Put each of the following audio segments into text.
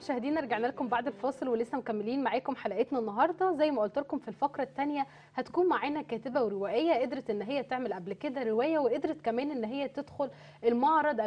مشاهدينا رجعنا لكم بعد الفاصل ولسه مكملين معاكم حلقتنا النهارده زي ما قلت لكم في الفقره الثانيه هتكون معانا كاتبه وروائيه قدرت ان هي تعمل قبل كده روايه وقدرت كمان ان هي تدخل المعرض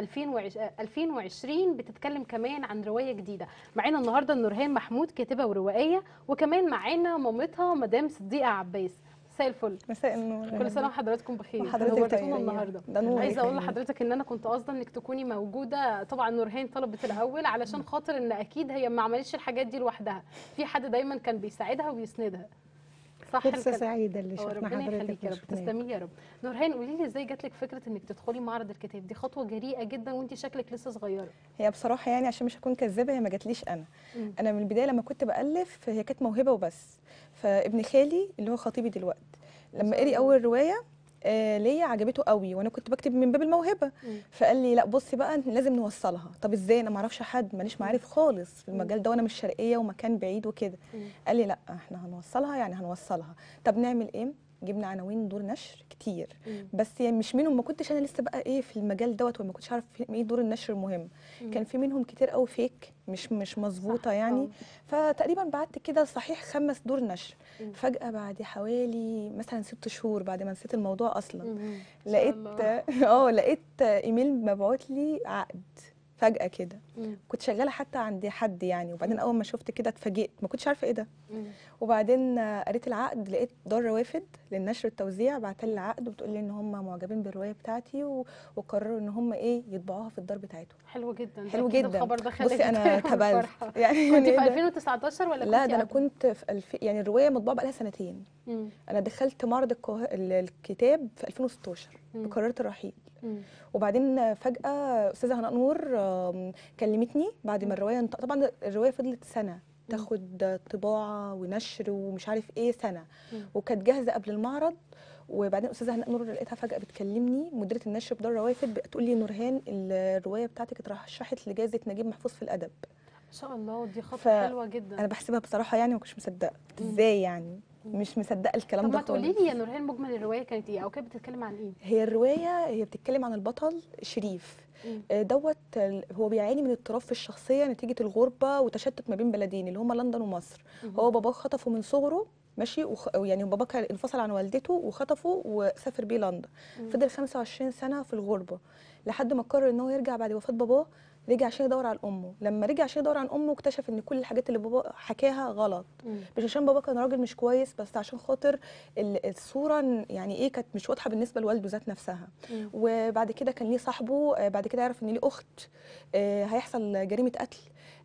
2020 بتتكلم كمان عن روايه جديده معانا النهارده نورهان محمود كاتبه وروائيه وكمان معانا مامتها مدام صديقه عباس مساء الفل مساء النور كل سنه وحضراتكم بخير وحضرتك نورتونا طيبة. النهارده ده نور عايزه اقول لحضرتك ان انا كنت قاصده انك تكوني موجوده طبعا نورهان طلبت الاول علشان خاطر ان اكيد هي ما عملتش الحاجات دي لوحدها في حد دايما كان بيساعدها ويسندها صح فرصة الكلام؟ سعيدة اللي اه شفنا ربنا حضرتك يخليك يا رب وشفناك. تسلمي يا رب نورهان قولي لي ازاي جات لك فكره انك تدخلي معرض الكتاب دي خطوه جريئه جدا وانت شكلك لسه صغيره هي بصراحه يعني عشان مش هكون كذابه هي ما جاتليش انا مم. انا من البدايه لما كنت بالف هي كانت موهبه وبس فابن خالي اللي هو خطيبي دلوقتي لما شاء قري الله. اول روايه آه ليا عجبته قوي وانا كنت بكتب من باب الموهبه مم. فقال لي لا بصي بقى لازم نوصلها طب ازاي انا ما اعرفش حد ماليش معارف خالص في المجال ده وانا مش شرقيه ومكان بعيد وكده مم. قال لي لا احنا هنوصلها يعني هنوصلها طب نعمل ايه جبنا عناوين دور نشر كتير مم. بس يعني مش منهم ما كنتش انا لسه بقى ايه في المجال دوت وما كنتش عارف في- ايه دور النشر المهم مم. كان في منهم كتير قوي فيك مش مش مظبوطه صح، يعني فتقريبا بعت كده صحيح خمس دور نشر مم. فجاه بعد حوالي مثلا ست شهور بعد ما نسيت الموضوع اصلا مم. إن شاء لقيت الله. اه لقيت ايميل مبعوت لي عقد فجاه كده مم. كنت شغاله حتى عند حد يعني وبعدين اول ما شفت كده اتفاجئت ما كنتش عارفه ايه ده مم. وبعدين آه، قريت العقد لقيت دار روافد للنشر التوزيع بعت لي العقد وبتقول لي ان هم معجبين بالروايه بتاعتي و... وقرروا ان هم ايه يطبعوها في الدار بتاعتهم حلو جدا ده حلو أكيد جدا الخبر ده خلاك بصي انا تعمل تبلت فرحة. يعني كنت إيه في ده؟ 2019 ولا لا كنت ده انا قبل؟ كنت في الف... يعني الروايه مطبوعه بقالها سنتين مم. انا دخلت معرض القاه... ال- الكتاب في 2016 مم. بقررت الرحيل مم. وبعدين فجاه استاذه هناء نور آم، كلمتني بعد مم. ما الروايه انت... طبعا الروايه فضلت سنه تاخد طباعه ونشر ومش عارف ايه سنه مم. وكانت جاهزه قبل المعرض وبعدين استاذه هناء نور لقيتها فجاه بتكلمني مديره النشر بدار روافد بتقول لي نورهان الروايه بتاعتك اترشحت لجائزه نجيب محفوظ في الادب ما شاء الله دي خطوه ف- حلوه جدا انا بحسبها بصراحه يعني ما كنتش مصدقه مم. ازاي يعني مم. مش مصدقه الكلام طب ده ما تقولي خالص لي يا نورهان مجمل الروايه كانت ايه او كانت بتتكلم عن ايه هي الروايه هي بتتكلم عن البطل شريف مم. آه، دوت ال- هو بيعاني من اضطراب في الشخصيه نتيجه الغربه وتشتت ما بين بلدين اللي هما لندن ومصر مم. هو باباه خطفه من صغره ماشي وخ... يعني باباه كان انفصل عن والدته وخطفه وسافر بيه لندن مم. فضل 25 سنه في الغربه لحد ما قرر ان هو يرجع بعد وفاه باباه رجع عشان يدور على امه لما رجع عشان يدور عن امه اكتشف ان كل الحاجات اللي باباه حكاها غلط مم. مش عشان بابا كان راجل مش كويس بس عشان خاطر ال- الصوره ن- يعني ايه كانت مش واضحه بالنسبه لوالده ذات نفسها مم. وبعد كده كان ليه صاحبه آه، بعد كده عرف ان ليه اخت آه، هيحصل جريمه قتل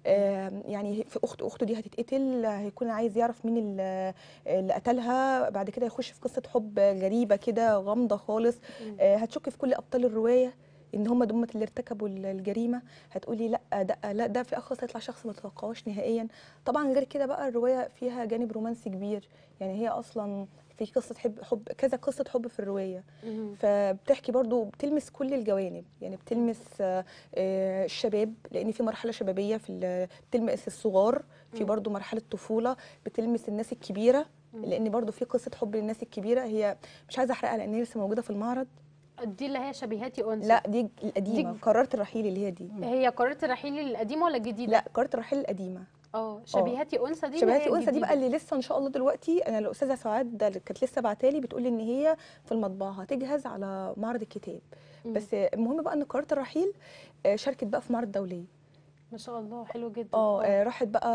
آه، يعني في اخت اخته دي هتتقتل آه، هيكون عايز يعرف مين ال- اللي قتلها بعد كده يخش في قصه حب غريبه كده غامضه خالص مم. آه، هتشك في كل ابطال الروايه ان هم دول اللي ارتكبوا ال- الجريمه هتقولي لا ده لا ده في الاخر هيطلع شخص ما تتوقعوش نهائيا طبعا غير كده بقى الروايه فيها جانب رومانسي كبير يعني هي اصلا في قصه حب حب كذا قصه حب في الروايه مم. فبتحكي برضو بتلمس كل الجوانب يعني بتلمس آه، آه، الشباب لان في مرحله شبابيه في ال- بتلمس الصغار في مم. برضو مرحله طفوله بتلمس الناس الكبيره مم. لان برضو في قصه حب للناس الكبيره هي مش عايزه احرقها لان هي لسه موجوده في المعرض دي اللي هي شبيهاتي انثى لا دي القديمه دي- قررت الرحيل اللي هي دي هي قررت الرحيل القديمه ولا الجديده لا قررت الرحيل القديمه اه شبيهاتي انثى دي اللي شبهات هي الانثى دي بقى الجديدة. اللي لسه ان شاء الله دلوقتي انا الاستاذه سعاد اللي كانت لسه بعتالي بتقول لي ان هي في المطبعه هتجهز على معرض الكتاب مم. بس المهم بقى ان قررت الرحيل آه، شاركت بقى في معرض دولي ما شاء الله حلو جدا اه آه، راحت بقى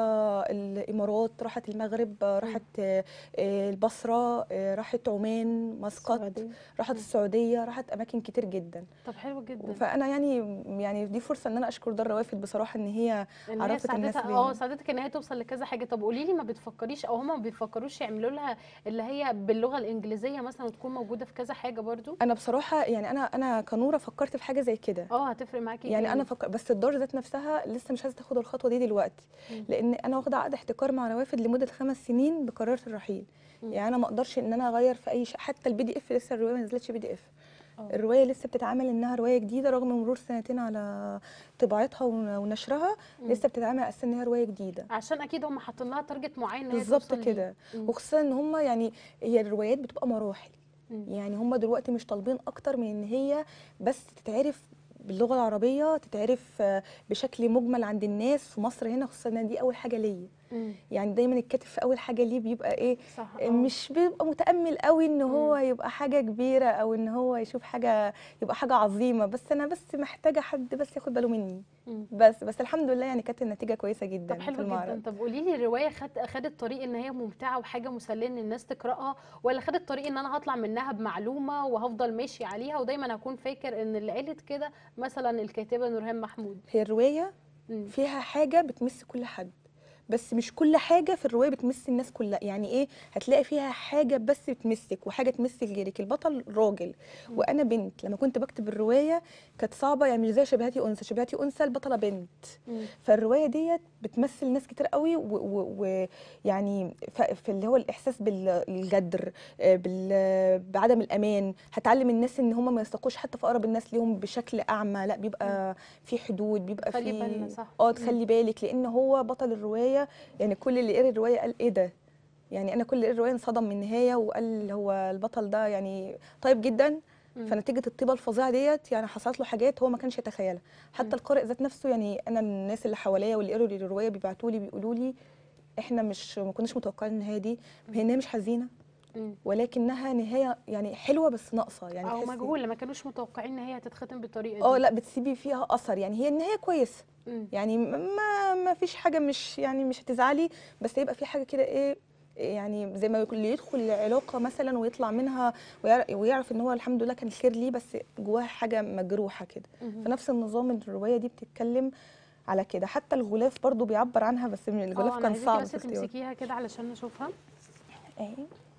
الامارات راحت المغرب آه، راحت آه، آه، البصره آه، راحت عمان مسقط السعودية. راحت مم. السعوديه راحت اماكن كتير جدا طب حلو جدا فانا يعني يعني دي فرصه ان انا اشكر دار روافد بصراحه ان هي ان هي عرفت الناس ساعدتها بيها. اه ساعدتك ان هي توصل لكذا حاجه طب قولي لي ما بتفكريش او هما ما بيفكروش يعملوا لها اللي هي باللغه الانجليزيه مثلا وتكون موجوده في كذا حاجه برضو انا بصراحه يعني انا انا كنوره فكرت في حاجه زي كده اه هتفرق معاكي يعني انا جامد. فكر بس الدار ذات نفسها لسه مش عايزه تاخد الخطوه دي دلوقتي مم. لان انا واخده عقد احتكار مع روافد لمده خمس سنين بقرار الرحيل مم. يعني انا ما اقدرش ان انا اغير في اي شيء حتى البي دي اف لسه الروايه ما نزلتش بي دي اف آه. الروايه لسه بتتعامل انها روايه جديده رغم مرور سنتين على طباعتها ون- ونشرها مم. لسه بتتعامل على اساس ان هي روايه جديده عشان اكيد هم حاطين لها تارجت معين ان هي بالظبط توصل ليه. كده مم. وخصوصا ان هم يعني هي الروايات بتبقى مراحل مم. يعني هم دلوقتي مش طالبين اكتر من ان هي بس تتعرف باللغه العربيه تتعرف آه، بشكل مجمل عند الناس في مصر هنا خصوصا ان دي اول حاجه ليا مم. يعني دايما الكاتب في اول حاجه ليه بيبقى ايه صح آه. مش بيبقى متامل قوي ان هو مم. يبقى حاجه كبيره او ان هو يشوف حاجه يبقى حاجه عظيمه بس انا بس محتاجه حد بس ياخد باله مني مم. بس بس الحمد لله يعني كانت النتيجه كويسه جدا طب في حلو جدا المعرض طب قولي لي الروايه خد خدت طريق ان هي ممتعه وحاجه مسليه ان الناس تقراها ولا خدت طريق ان انا هطلع منها بمعلومه وهفضل ماشي عليها ودايما هكون فاكر ان اللي قالت كده مثلا الكاتبه نورهان محمود هي الروايه مم. فيها حاجه بتمس كل حد بس مش كل حاجه في الروايه بتمس الناس كلها يعني ايه هتلاقي فيها حاجه بس بتمسك وحاجه تمس غيرك البطل راجل مم. وانا بنت لما كنت بكتب الروايه كانت صعبه يعني مش زي شبهاتي انثى شبهاتي انثى البطله بنت مم. فالروايه ديت بتمثل ناس كتير قوي ويعني في اللي هو الاحساس بالجدر آه، بال- بعدم الامان هتعلم الناس ان هم ما يستقوش حتى في اقرب الناس ليهم بشكل اعمى لا بيبقى في حدود بيبقى خلي في بالنا صح اه مم. تخلي بالك لان هو بطل الروايه يعني كل اللي قرا الروايه قال ايه ده يعني انا كل اللي قرا الروايه انصدم من النهايه وقال هو البطل ده يعني طيب جدا مم. فنتيجه الطيبه الفظيعه ديت يعني حصلت له حاجات هو ما كانش يتخيلها مم. حتى القارئ ذات نفسه يعني انا الناس اللي حواليا واللي قروا لي الروايه بيبعتوا لي بيقولوا لي احنا مش ما كناش متوقعين النهايه دي هي نهايه مش حزينه مم. ولكنها نهايه يعني حلوه بس ناقصه يعني او تحسي- مجهوله ما كانوش متوقعين ان هي هتتختم بالطريقه دي اه لا بتسيبي فيها اثر يعني هي النهايه كويسه مم. يعني ما ما فيش حاجه مش يعني مش هتزعلي بس هيبقى في حاجه كده ايه يعني زي ما يقول اللي يدخل علاقه مثلا ويطلع منها ويعرف, ويعرف ان هو الحمد لله كان الخير ليه بس جواها حاجه مجروحه كده مم. فنفس النظام الروايه دي بتتكلم على كده حتى الغلاف برضو بيعبر عنها بس من اه الغلاف انا كان عايزاكي صعب بس في اختياره تمسكيها كده علشان نشوفها اهي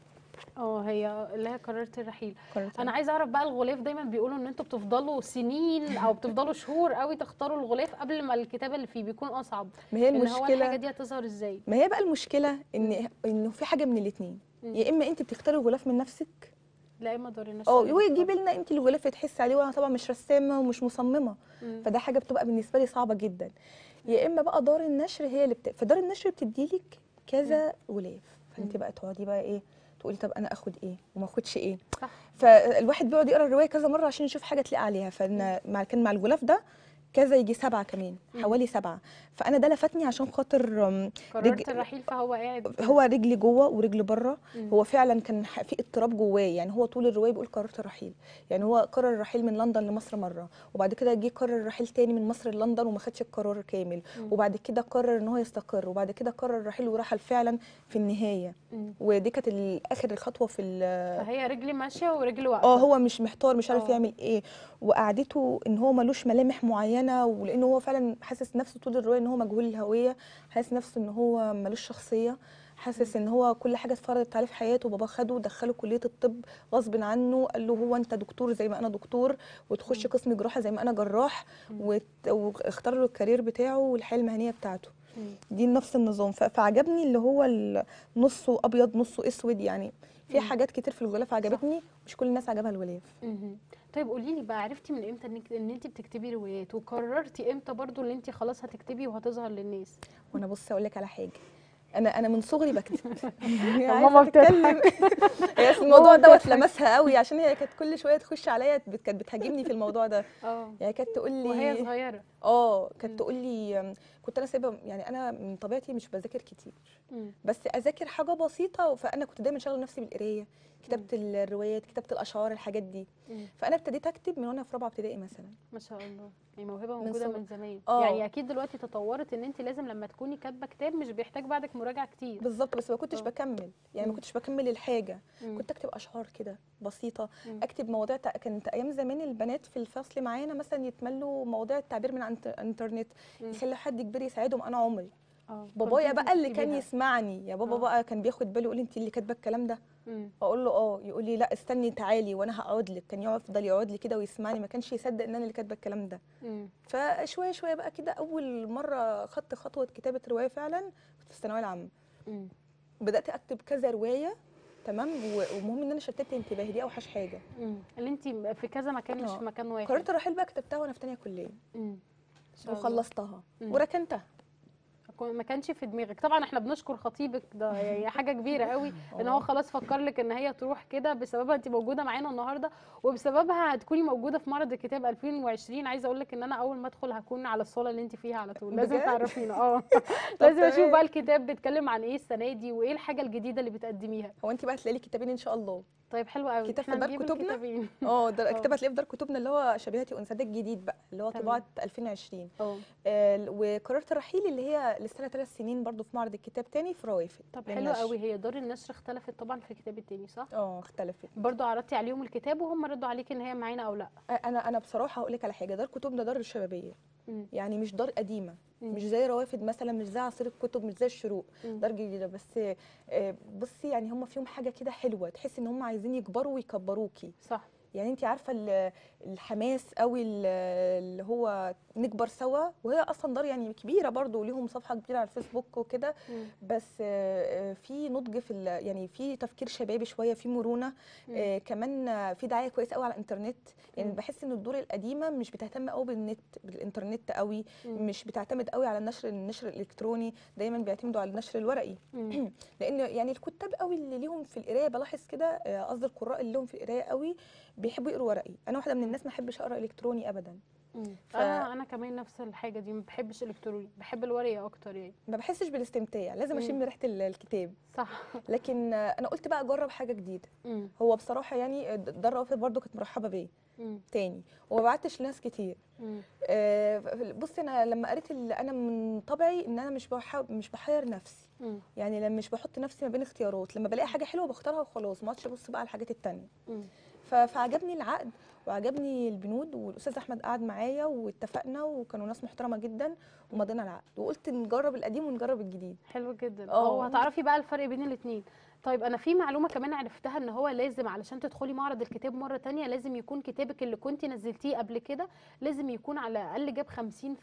اه هي اللي هي قررت الرحيل قررت انا عايزه اعرف بقى الغلاف دايما بيقولوا ان انتوا بتفضلوا سنين او بتفضلوا شهور قوي تختاروا الغلاف قبل ما الكتابه اللي فيه بيكون اصعب ما هي ان هو الحاجه المشكله دي هتظهر ازاي ما هي بقى المشكله ان انه في حاجه من الاثنين مم. يا اما انت بتختاري الغلاف من نفسك لا اما دار النشر اه اللي ويجيبي بتختار. لنا انت الغلاف تحسي عليه وانا طبعا مش رسامه ومش مصممه مم. فده حاجه بتبقى بالنسبه لي صعبه جدا يا اما بقى دار النشر هي اللي بت... فدار النشر بتديلك كذا غلاف فانت مم. بقى تقعدي بقى ايه تقولي طب انا اخد ايه وما اخدش ايه صح فالواحد بيقعد يقرا الروايه كذا مره عشان يشوف حاجه تلاقي عليها فانا مع كان مع الغلاف ده كذا يجي سبعه كمان مم. حوالي سبعه فانا ده لفتني عشان خاطر أم، قررت الرحيل فهو قاعد هو رجلي جوه ورجلي بره مم. هو فعلا كان ح- في اضطراب جواه يعني هو طول الروايه بيقول قررت الرحيل يعني هو قرر الرحيل من لندن لمصر مره وبعد كده جه قرر الرحيل تاني من مصر للندن وما خدش القرار كامل مم. وبعد كده قرر ان هو يستقر وبعد كده قرر الرحيل ورحل فعلا في النهايه مم. ودي كانت ال- اخر خطوه في ال- فهي رجلي ماشيه ورجلي واقفه اه هو مش محتار مش عارف آه. يعمل ايه وقعدته ان هو ملوش ملامح معينه ولانه هو فعلا حاسس نفسه طول الروايه ان هو مجهول الهويه حاسس نفسه ان هو ملوش شخصيه حاسس ان هو كل حاجه اتفرضت عليه في حياته بابا خده ودخله كليه الطب غصب عنه قال له هو انت دكتور زي ما انا دكتور وتخش مم. قسم جراحه زي ما انا جراح مم. وت- واختار له الكارير بتاعه والحياه المهنيه بتاعته مم. دي نفس النظام ف- فعجبني اللي هو ال- نصه ابيض نصه اسود يعني في مم. حاجات كتير في الغلاف عجبتني مش كل الناس عجبها الغلاف مهم. طيب قولي لي بقى عرفتي من امتى انك ان انت بتكتبي روايات وقررتي امتى برضو ان انت خلاص هتكتبي وهتظهر للناس وانا بص اقول لك على حاجه انا انا من صغري بكتب يعني ماما عايزة أتكلم. هي أصل الموضوع ماما دوت بتضحك. لمسها قوي عشان هي كانت كل شويه تخش عليا بت- كانت بتهاجمني في الموضوع ده اه يعني كانت تقول لي وهي صغيره اه مم. كانت تقول لي أم، كنت انا سايبه يعني انا من طبيعتي مش بذاكر كتير مم. بس اذاكر حاجه بسيطه فانا كنت دايما شغله نفسي بالقرايه كتابه الروايات كتابه الاشعار الحاجات دي مم. فانا ابتديت اكتب من وانا في رابعه ابتدائي مثلا ما شاء الله يعني موهبه من موجوده صغر- من زمان آه. يعني اكيد دلوقتي تطورت ان انت لازم لما تكوني كاتبه كتاب مش بيحتاج بعدك مراجعه كتير بالظبط بس ما كنتش آه. بكمل يعني مم. ما كنتش بكمل الحاجه مم. كنت اكتب اشعار كده بسيطه مم. اكتب مواضيع تع- كانت ايام زمان البنات في الفصل معانا مثلا يتملوا مواضيع التعبير من عن الانترنت مم. يخلي حد كبير يساعدهم انا عمري اه بابايا كنتي بقى اللي كان بتكتبيها. يسمعني يا بابا آه. بقى كان بياخد باله يقول لي انت اللي كاتبه الكلام ده مم. اقول له اه يقول لي لا استني تعالي وانا هقعد لك كان يقعد يفضل يقعد لي كده ويسمعني ما كانش يصدق ان انا اللي كاتبه الكلام ده مم. فشويه شويه بقى كده اول مره خدت خطوه كتابه روايه فعلا كنت في الثانويه العامه مم. بدات اكتب كذا روايه تمام و- والمهم ان انا شتت انتباهي دي اوحش حاجه مم. اللي انت في كذا مكان مش آه. في مكان واحد قررت الرحيل بقى كتبتها وانا في ثانيه كليه مم. إن شاء الله. وخلصتها مم. وركنتها كو- ما كانش في دماغك طبعا احنا بنشكر خطيبك ده يعني حاجه كبيره قوي ان هو آه. خلاص فكر لك ان هي تروح كده بسببها انت موجوده معانا النهارده وبسببها هتكوني موجوده في معرض الكتاب 2020 عايزه اقول لك ان انا اول ما ادخل هكون على الصاله اللي انت فيها على طول لازم بجد؟ تعرفينا اه لازم اشوف تمام. بقى الكتاب بيتكلم عن ايه السنه دي وايه الحاجه الجديده اللي بتقدميها هو انت بقى هتلاقي لي كتابين ان شاء الله طيب حلو قوي كتاب في احنا دار نجيب كتبنا؟ الكتابين اه ده آه. كتاب هتلاقيه في دار كتبنا اللي هو شبيهتي انثى الجديد بقى اللي هو تمام. طباعه 2020 اه آه، وقررت الرحيل اللي هي لسه ثلاث سنين برضو في معرض الكتاب تاني في روافد طب حلو للنشر. قوي هي دار النشر اختلفت طبعا في الكتاب التاني صح اه اختلفت برضو عرضتي عليهم الكتاب وهم ردوا عليكي ان هي معانا او لا آه، انا انا بصراحه هقول لك على حاجه دار كتبنا دار الشبابيه مم. يعني مش دار قديمه مم. مش زي روافد مثلا مش زي عصير الكتب مش زي الشروق مم. دار جديده بس آه، بصي يعني هم فيهم حاجه كده حلوه تحسي ان هم عايزين يكبروا ويكبروكي صح يعني انت عارفه ال- الحماس قوي ال- اللي هو نكبر سوا وهي اصلا دار يعني كبيره برضو وليهم صفحه كبيره على الفيسبوك وكده مم. بس آه، آه، في نضج في ال- يعني في تفكير شبابي شويه في مرونه مم. آه، كمان آه، في دعايه كويسه قوي على الانترنت يعني مم. بحس ان الدور القديمه مش بتهتم قوي بالنت بالانترنت قوي مم. مش بتعتمد قوي على النشر النشر الالكتروني دايما بيعتمدوا على النشر الورقي مم. لان يعني الكتاب قوي اللي ليهم في القرايه بلاحظ كده آه، قصدي القراء اللي لهم في القرايه قوي بيحبوا يقروا ورقي انا واحده من الناس ما احبش اقرا الكتروني ابدا مم. ف- انا انا كمان نفس الحاجه دي ما بحبش الكتروني بحب الورقي اكتر يعني ما بحسش بالاستمتاع لازم مم. اشم ريحه ال- الكتاب صح لكن آه، انا قلت بقى اجرب حاجه جديده مم. هو بصراحه يعني دار رافض برضو كانت مرحبه بيه مم. تاني وما بعتش لناس كتير مم. آه، بصي انا لما قريت ال- انا من طبعي ان انا مش بحا- مش بحير نفسي مم. يعني لما مش بحط نفسي ما بين اختيارات لما بلاقي حاجه حلوه بختارها وخلاص ما اقعدش ابص بقى على الحاجات التانية مم. ف- فعجبني العقد وعجبني البنود والاستاذ احمد قعد معايا واتفقنا وكانوا ناس محترمه جدا ومضينا العقد وقلت نجرب القديم ونجرب الجديد حلو جدا اه. اه وهتعرفي بقى الفرق بين الاثنين طيب انا في معلومه كمان عرفتها ان هو لازم علشان تدخلي معرض الكتاب مره تانية لازم يكون كتابك اللي كنتي نزلتيه قبل كده لازم يكون على الاقل جاب 50%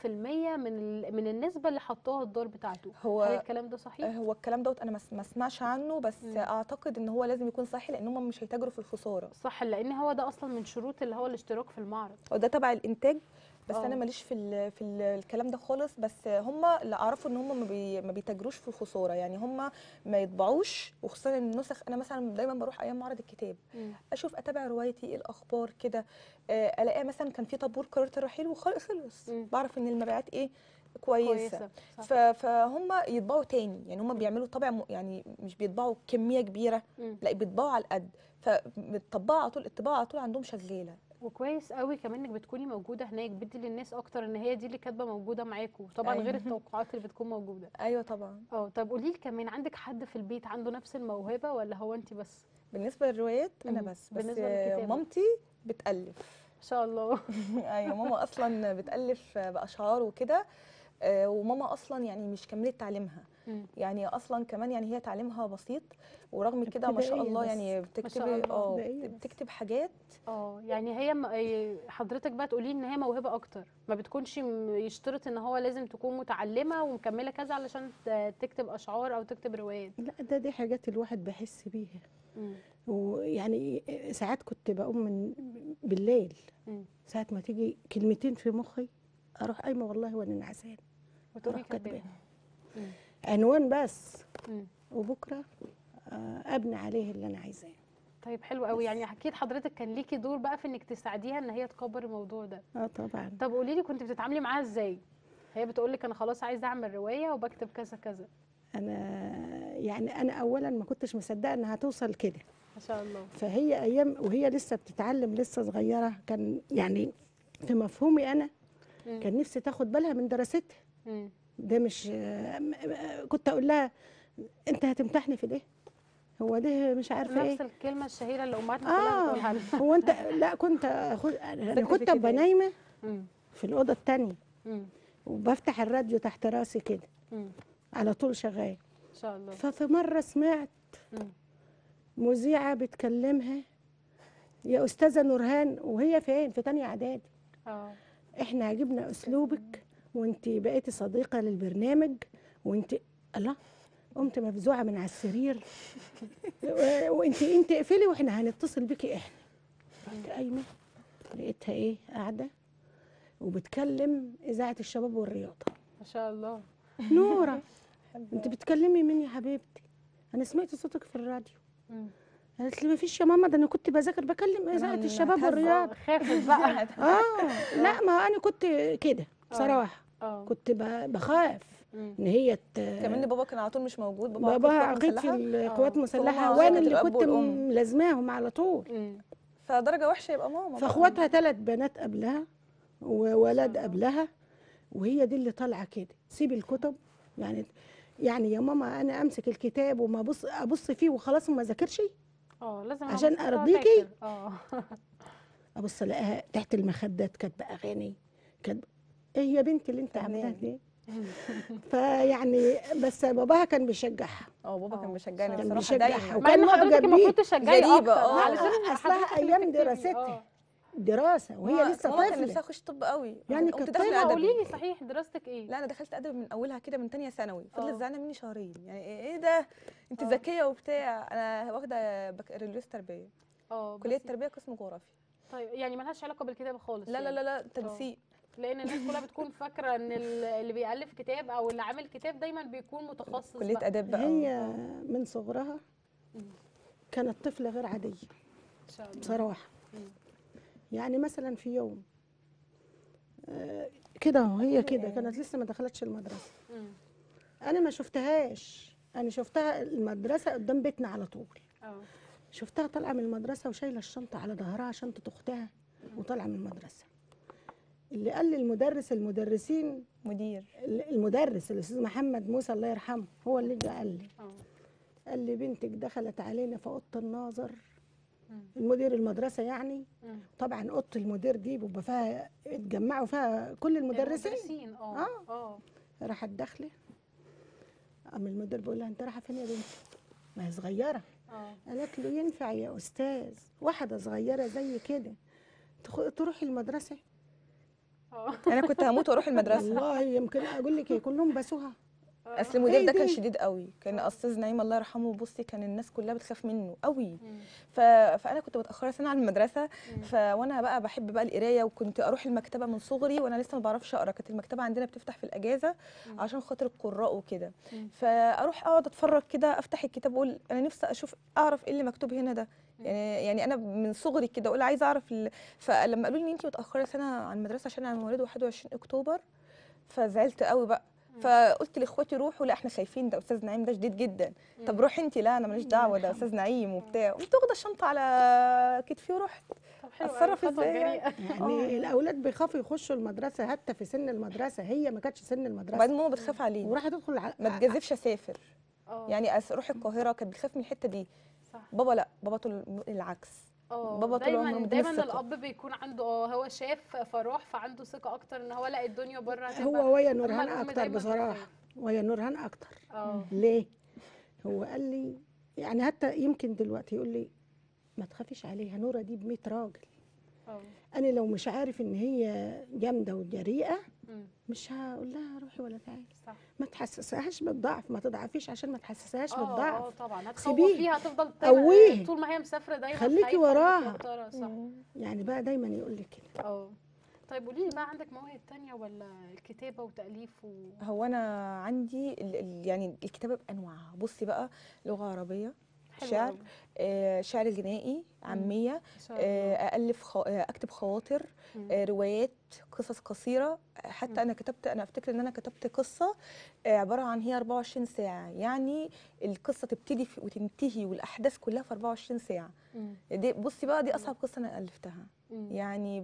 من ال- من النسبه اللي حطوها الدار بتاعته هل هو الكلام ده صحيح هو الكلام دوت انا ما س- ما اسمعش عنه بس مم. اعتقد ان هو لازم يكون صحي لان هم مش هيتاجروا في الخساره صح لان هو ده اصلا من شروط اللي هو الاشتراك في المعرض هو ده تبع الانتاج بس اه. انا ماليش في ال في ال الكلام ده خالص بس هم اللي اعرفه ان هم ما, بي ما بيتاجروش في الخساره يعني هم ما يطبعوش وخصوصا النسخ انا مثلا دايما بروح ايام معرض الكتاب مم. اشوف اتابع روايتي ايه الاخبار كده آه، الاقي مثلا كان في طابور قرارة الرحيل وخلص مم. بعرف ان المبيعات ايه كويسه, كويسه صح. ف- فهم يطبعوا تاني يعني هم بيعملوا طبع م- يعني مش بيطبعوا كميه كبيره مم. لا بيطبعوا على القد فبتطبعوا على طول الطباعه على طول عندهم شغاله وكويس قوي كمان انك بتكوني موجوده هناك بدي للناس اكتر ان هي دي اللي كاتبه موجوده معاكم طبعا غير أيوة. التوقعات اللي بتكون موجوده ايوه طبعا اه طب قولي لي كمان عندك حد في البيت عنده نفس الموهبه ولا هو انت بس بالنسبه للروايات انا مم. بس بس بالنسبة آه، للكتابة. مامتي بتالف ما شاء الله ايوه ماما اصلا بتالف باشعار وكده آه، وماما اصلا يعني مش كملت تعليمها مم. يعني اصلا كمان يعني هي تعليمها بسيط ورغم كده ما شاء ابتدائية الله بس. يعني ما شاء بتكتبي الله. اه ابتدائية بس. بتكتب حاجات اه يعني هي م... إيه، حضرتك بقى تقولي ان هي موهبه اكتر ما بتكونش م- يشترط ان هو لازم تكون متعلمه ومكمله كذا علشان ت- تكتب اشعار او تكتب روايات لا ده دي حاجات الواحد بحس بيها مم. ويعني ساعات كنت بقوم من بالليل مم. ساعة ما تيجي كلمتين في مخي اروح قايمه والله وانا نعسان وتقولي اروح كاتباها كاتباها مم. عنوان بس مم. وبكره آه، ابني عليه اللي انا عايزاه طيب حلو قوي يعني اكيد حضرتك كان ليكي دور بقى في انك تساعديها ان هي تكبر الموضوع ده اه طبعا طب قولي لي كنت بتتعاملي معاها ازاي هي بتقول لك انا خلاص عايزه اعمل روايه وبكتب كذا كذا انا يعني انا اولا ما كنتش مصدقه انها توصل كده ما شاء الله فهي ايام وهي لسه بتتعلم لسه صغيره كان يعني في مفهومي انا مم. كان نفسي تاخد بالها من دراستها مم. ده مش آه، م- آه، كنت اقول لها انت هتمتحني في الايه هو ده مش عارفه ايه نفس الكلمه الشهيره اللي امهاتنا كلها اه بتقولها لنا هو انت لا كنت أخد انا تكتبي كنت كده ابقى إيه؟ نايمه مم. في الاوضه التانية مم. وبفتح الراديو تحت راسي كده مم. على طول شغال ما شاء الله ففي مره سمعت مم. مذيعه بتكلمها يا استاذه نورهان وهي فين في تانية اعدادي اه احنا عجبنا اسلوبك وانت بقيتي صديقه للبرنامج وانت الله قمت مفزوعه من على السرير وانت انت اقفلي واحنا هنتصل بيكي احنا رحت قايمه لقيتها ايه قاعده وبتكلم اذاعه الشباب والرياضه ما شاء الله نوره انت بتكلمي مين يا حبيبتي انا سمعت صوتك في الراديو مم. قالت لي ما فيش يا ماما ده انا كنت بذاكر بكلم اذاعه أنا الشباب هتهز- والرياض خافت بقى اه لا ما انا كنت كده بصراحه اه كنت ب- بخاف مم. ان هي ت... كمان بابا كان على طول مش موجود بابا باباها عقيد عقيد في مسلحة. القوات آه. المسلحه فهما وانا كانت اللي الأب كنت والأم. ملازماهم على طول مم. فدرجه وحشه يبقى ماما بقى. فاخواتها ثلاث بنات قبلها وولد الله. قبلها وهي دي اللي طالعه كده سيب الكتب يعني يعني يا ماما انا امسك الكتاب وما ابص ابص فيه وخلاص وما ذاكرش اه لازم عشان أبص أرضيكي؟ أذاكر. اه ابص الاقيها تحت المخدات كاتبه اغاني كاتبه ايه يا بنتي اللي انت فنان. عاملاها دي فيعني بس باباها كان بيشجعها اه بابا كان آه، بيشجعني كان بصراحه بيشجعها دايما وكان مع ان حضرتك معجب المفروض بيه. تشجعي غريبة، اكتر آه. علشان آه، أصلها حضرتك أيام اللي بتكتبي. دراستها. آه. دراسه وهي ماما- لسه ماما كان نفسها طفله اخش طب قوي يعني قمت كانت داخله طيب قولي ادبي لي صحيح دراستك ايه لا انا دخلت ادبي من اولها كده من تانية ثانوي آه. فضلت زعلانه مني شهرين يعني ايه إيه ده انت آه. ذكيه وبتاع انا واخده بكالوريوس تربيه اه كليه بس- تربيه قسم جغرافيا طيب يعني ملهاش علاقه بالكتابه خالص لا لا يعني. لا لا تنسيق لان الناس كلها بتكون فاكره ان ال- اللي بيالف كتاب او اللي عامل كتاب دايما بيكون متخصص كليه بقى. اداب بقى هي من صغرها مم. كانت طفله غير عاديه ان شاء الله بصراحه مم. يعني مثلا في يوم آه، كده وهي كده كانت لسه ما دخلتش المدرسه مم. انا ما شفتهاش انا شفتها المدرسه قدام بيتنا على طول اه شفتها طالعه من المدرسه وشايله الشنطه على ظهرها شنطه اختها وطالعه من المدرسه اللي قال لي المدرس المدرسين مدير المدرس الاستاذ محمد موسى الله يرحمه هو اللي جه قال لي اه قال لي بنتك دخلت علينا في اوضه الناظر مم. المدير المدرسه يعني مم. طبعا اوضه المدير دي بيبقى فيها اتجمعوا فيها كل المدرسين المدرسين اه آه. اه راحت داخله قام المدير بيقول لها انت رايحه فين يا بنتي ما هي صغيره اه قالت له ينفع يا استاذ واحده صغيره زي كده تخ- تروحي المدرسه اه انا كنت هموت واروح المدرسه والله يمكن اقول لك إيه، كلهم بسوها اصل المدير ده إيه كان دي؟ شديد قوي كان استاذ نعيم الله يرحمه بصي كان الناس كلها بتخاف منه قوي مم. ف... فانا كنت متاخره سنه على المدرسه ف... وانا بقى بحب بقى القرايه وكنت اروح المكتبه من صغري وانا لسه ما بعرفش اقرا كانت المكتبه عندنا بتفتح في الاجازه مم. عشان خاطر القراء وكده مم. فاروح اقعد اتفرج كده افتح الكتاب واقول انا نفسي اشوف اعرف ايه اللي مكتوب هنا ده يعني يعني انا من صغري كده اقول عايزه اعرف ال... فلما قالوا لي ان انت متاخره سنه عن المدرسه عشان انا مواليد 21 اكتوبر فزعلت قوي بقى فقلت لاخواتي روحوا لا احنا خايفين ده استاذ نعيم ده شديد جدا طب روحي انت لا انا ماليش دعوه ده استاذ نعيم وبتاع قمت واخده الشنطه على كتفي ورحت طب حلو أتصرف أوي، خطوة إزاي يعني؟ جريئة. يعني الاولاد بيخافوا يخشوا المدرسه حتى في سن المدرسه هي ما كانتش سن المدرسه وبعدين ماما بتخاف عليه وراحت تدخل ع- ما تجازفش اسافر اه يعني أس- اروح القاهره كانت بتخاف من الحته دي صح بابا لا بابا طول العكس اه بابا طول عمره دايما مديني دايما الثقة. الاب بيكون عنده اه هو شاف فراح فعنده ثقه اكتر ان هو لا الدنيا بره هتبقى هو ويا أما نورهان الأم اكتر دايماً بصراحه بتخاف. ويا نورهان اكتر اه ليه هو قال لي يعني حتى يمكن دلوقتي يقول لي ما تخافيش عليها نوره دي ب 100 راجل اه انا لو مش عارف ان هي جامده وجريئه أمم، مش هقول لها روحي ولا تعالي صح ما تحسسهاش بالضعف ما تضعفيش عشان ما تحسسهاش اه بالضعف اه طبعا سيبيه. هتخوفيها هتفضل قويه. طول- طول ما هي مسافره دايما خليكي خايفة وراها. ومتوترة، صح يعني بقى دايما يقول لي كده اه طيب قولي لي بقى عندك مواهب تانية ولا الكتابه وتاليف و... هو انا عندي ال ال يعني الكتابه بانواعها بصي بقى لغه عربيه حلو شعر أوي. آه شعر غنائي عاميه ان شاء آه الله الف خو... آه اكتب خواطر مم. آه روايات قصص قصيره آه، مم. حتى انا كتبت انا افتكر ان انا كتبت قصه آه عباره عن هي 24 ساعه يعني القصه تبتدي في- وتنتهي والاحداث كلها في 24 ساعه مم. دي بصي بقى دي اصعب قصه انا الفتها مم. يعني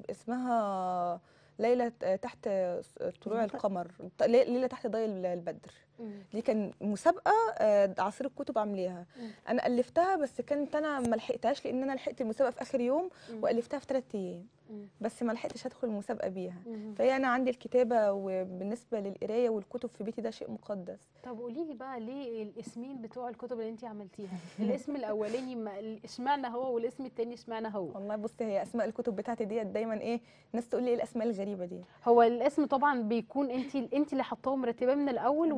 اسمها ليلة تحت طلوع القمر ليلة تحت ضي البدر مم. دي كان مسابقة آه، عصير الكتب عاملاها مم. أنا ألفتها بس كانت أنا ما لحقتهاش لأن أنا لحقت المسابقة في آخر يوم مم. وألفتها في ثلاث أيام مم. بس ما لحقتش أدخل المسابقة بيها مم. فهي أنا عندي الكتابة وبالنسبة للقراية والكتب في بيتي ده شيء مقدس طب قولي لي بقى ليه الاسمين بتوع الكتب اللي انت عملتيها الاسم الاولاني ما- اشمعنى هو والاسم التاني اشمعنى هو والله بصي هي أسماء الكتب بتاعتي ديت دايما إيه الناس تقول لي إيه الأسماء الغريبة دي هو الاسم طبعا بيكون انت انت اللي حطاه مرتباه من الاول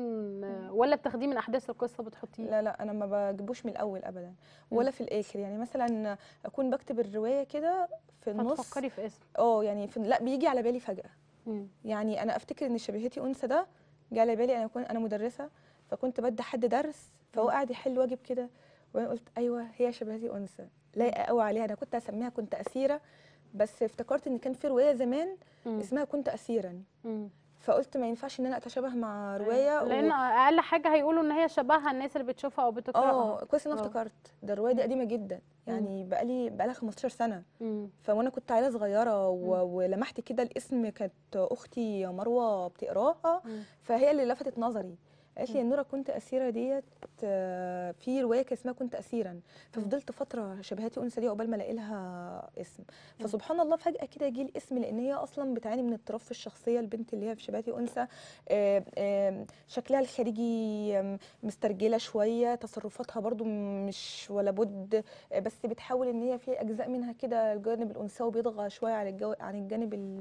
ولكن ولا بتاخديه من احداث القصه بتحطيه لا لا انا ما بجيبوش من الاول ابدا ولا في الاخر يعني مثلا اكون بكتب الروايه كده في النص فتفكري في اسم اه يعني في لا بيجي على بالي فجاه مم. يعني انا افتكر ان شبيهتي انثى ده جه على بالي انا كنت انا مدرسه فكنت بدي حد درس فهو مم. قاعد يحل واجب كده وانا قلت ايوه هي شبهتي انثى لايقه قوي عليها انا كنت اسميها كنت اسيره بس افتكرت ان كان في روايه زمان مم. اسمها كنت اسيرا مم. فقلت ما ينفعش ان انا اتشابه مع روايه لان اقل حاجه هيقولوا ان هي شبهها الناس اللي بتشوفها او بتقراها اه كويس ان انا آه. افتكرت ده الروايه دي قديمه جدا يعني بقالي بقالها 15 سنه مم. فوانا كنت عيله صغيره و... مم. ولمحت كده الاسم كانت اختي مروه بتقراها مم. فهي اللي لفتت نظري قالت لي مم. يا نورا كنت اسيره ديت آه، في روايه كان اسمها كنت اسيرا ففضلت فتره شبهاتي انثى دي عقبال ما الاقي لها اسم مم. فسبحان الله فجاه كده جه الاسم لان هي اصلا بتعاني من اضطراب في الشخصيه البنت اللي هي في شبهاتي انثى آه، آه، شكلها الخارجي آم، مسترجله شويه تصرفاتها برضو مش ولا بد آه، بس بتحاول ان هي في اجزاء منها كده الجانب الانثوي بيطغى شويه على الجو عن الجانب ال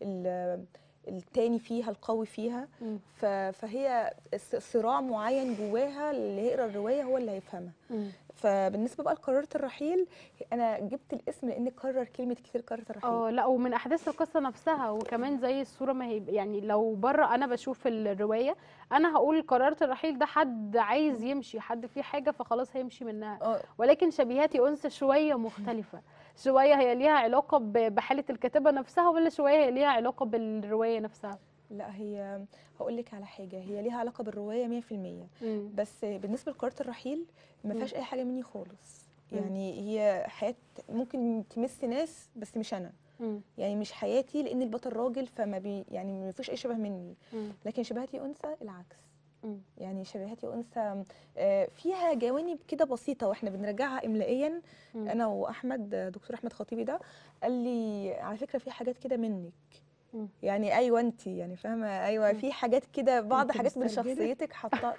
ال التاني فيها القوي فيها مم. ف- فهي ص- صراع معين جواها اللي هيقرا الروايه هو اللي هيفهمها مم. فبالنسبه بقى لقررت الرحيل انا جبت الاسم لان كرر كلمه كتير قررت الرحيل اه لا ومن احداث القصه نفسها وكمان زي الصوره ما هي يعني لو بره انا بشوف الروايه انا هقول قررت الرحيل ده حد عايز يمشي حد فيه حاجه فخلاص هيمشي منها اه ولكن شبيهاتي انثى شويه مختلفه شويه هي ليها علاقه ب- بحاله الكاتبه نفسها ولا شويه هي ليها علاقه بالروايه نفسها لا هي هقول لك على حاجه هي ليها علاقه بالروايه 100% مم. بس بالنسبه لقرارة الرحيل ما مم. فيهاش اي حاجه مني خالص مم. يعني هي حياه ممكن تمس ناس بس مش انا مم. يعني مش حياتي لان البطل راجل فما بي يعني ما فيش اي شبه مني مم. لكن شبهاتي انثى العكس مم. يعني شبهاتي انثى آه، فيها جوانب كده بسيطه واحنا بنراجعها املائيا مم. انا واحمد آه، دكتور احمد خطيبي ده قال لي على فكره في حاجات كده منك مم. يعني ايوه انت يعني فاهمه ايوه مم. في حاجات كده بعض أنت حاجات من مسترجلة؟ شخصيتك حاطه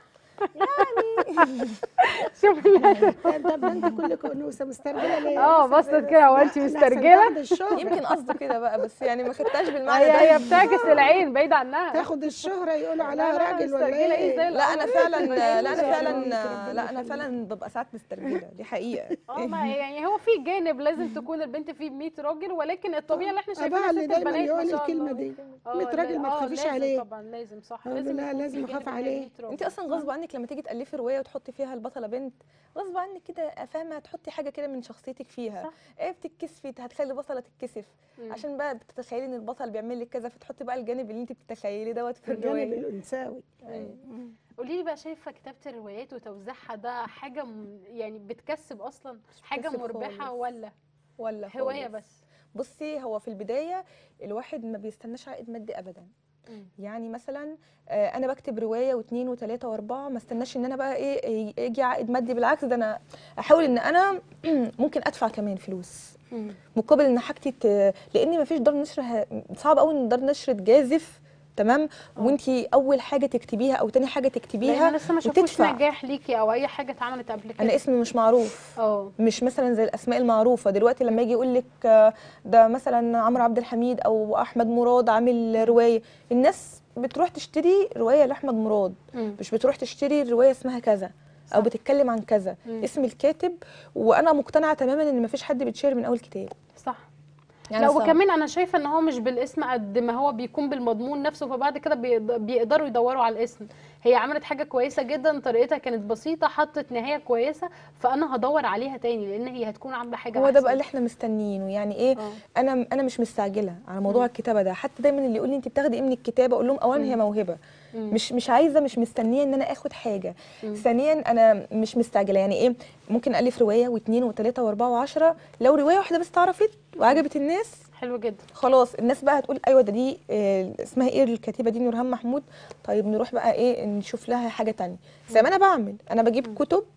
شوف طب ده انت كلك انوثه مسترجله ليه؟ اه بصت كده هو انت لا، أحسن مسترجله تاخد الشهرة يمكن قصده كده بقى بس يعني ما خدتهاش بالمعنى هي ده هي بتعكس العين بعيد عنها تاخد الشهرة يقولوا لا، عليها لا، راجل ولا مسترجلة إيه زي ايه؟ ال- لا انا فعلا لا انا يخليك فعلا ربنا لا انا يخليك. فعلا ببقى ساعات مسترجله دي حقيقه اه ما هي- يعني هو في جانب لازم تكون البنت فيه 100 راجل ولكن الطبيعي اللي احنا ابوها شايفينها اللي ست دايما البنات يقول ما شاء الكلمه الله دي اه 100 راجل ما لا- اه تخافيش لازم عليه طبعا لازم صح أقول له لازم لا، يكون لازم في أخاف جانب عليه. 100 راجل. انت اصلا غصب عنك لما تيجي تالفي روايه وتحطي فيها البطله بنت غصب عنك كده فاهمه تحطي حاجه كده من شخصيتك فيها صح. ايه بتتكسفي هتخلي البطله تتكسف مم. عشان بقى بتتخيلي ان البطل بيعمل لك كذا فتحطي بقى الجانب اللي انت بتتخيليه دوت في الجانب الروايه الانثوي مم. قولي لي بقى شايفه كتابه الروايات وتوزيعها ده حاجه م- يعني بتكسب اصلا حاجه بتكسب مربحه خالص. ولا ولا هوايه خالص. بس بصي هو في البدايه الواحد ما بيستناش عائد مادي ابدا مم. يعني مثلا آه، انا بكتب روايه واثنين وثلاثه واربعه ما استناش ان انا بقى ايه يجي عائد مادي بالعكس ده انا احاول ان انا ممكن ادفع كمان فلوس مم. مقابل ان حاجتي ت... لان ما فيش دار نشر ه... صعب قوي ان دار نشر تجازف تمام آه. وانتي اول حاجه تكتبيها او تاني حاجه تكتبيها لان لسه ما شافوش وتدفع. نجاح ليكي او اي حاجه اتعملت قبل كده انا اسمي مش معروف اه مش مثلا زي الاسماء المعروفه دلوقتي لما يجي يقول لك آه، ده مثلا عمرو عبد الحميد او احمد مراد عامل روايه الناس بتروح تشتري روايه لاحمد مراد مم. مش بتروح تشتري روايه اسمها كذا او صح. بتتكلم عن كذا مم. اسم الكاتب وانا مقتنعه تماما ان مفيش حد بيتشهر من اول كتاب صح يعني لا صعب. وكمان انا شايفه ان هو مش بالاسم قد ما هو بيكون بالمضمون نفسه فبعد كده بيقد- بيقدروا يدوروا على الاسم هي عملت حاجه كويسه جدا طريقتها كانت بسيطه حطت نهايه كويسه فانا هدور عليها تاني لان هي هتكون عامله حاجه هو ده أحسن. بقى اللي احنا مستنيينه يعني ايه اه انا انا مش مستعجله على موضوع مم. الكتابه ده حتى دايما اللي يقول لي انت بتاخدي ايه من الكتابه اقول لهم اولا هي مم. موهبه مم. مش مش عايزه مش مستنيه ان انا اخد حاجه مم. ثانيا انا مش مستعجله يعني ايه ممكن الف روايه واثنين وثلاثه واربعه وعشرة لو روايه واحده بس اتعرفت وعجبت الناس حلو جدا خلاص الناس بقى هتقول ايوه ده دي آه، اسمها ايه الكاتبه دي نورهان محمود طيب نروح بقى ايه نشوف لها حاجه تانية زي ما انا بعمل انا بجيب مم. كتب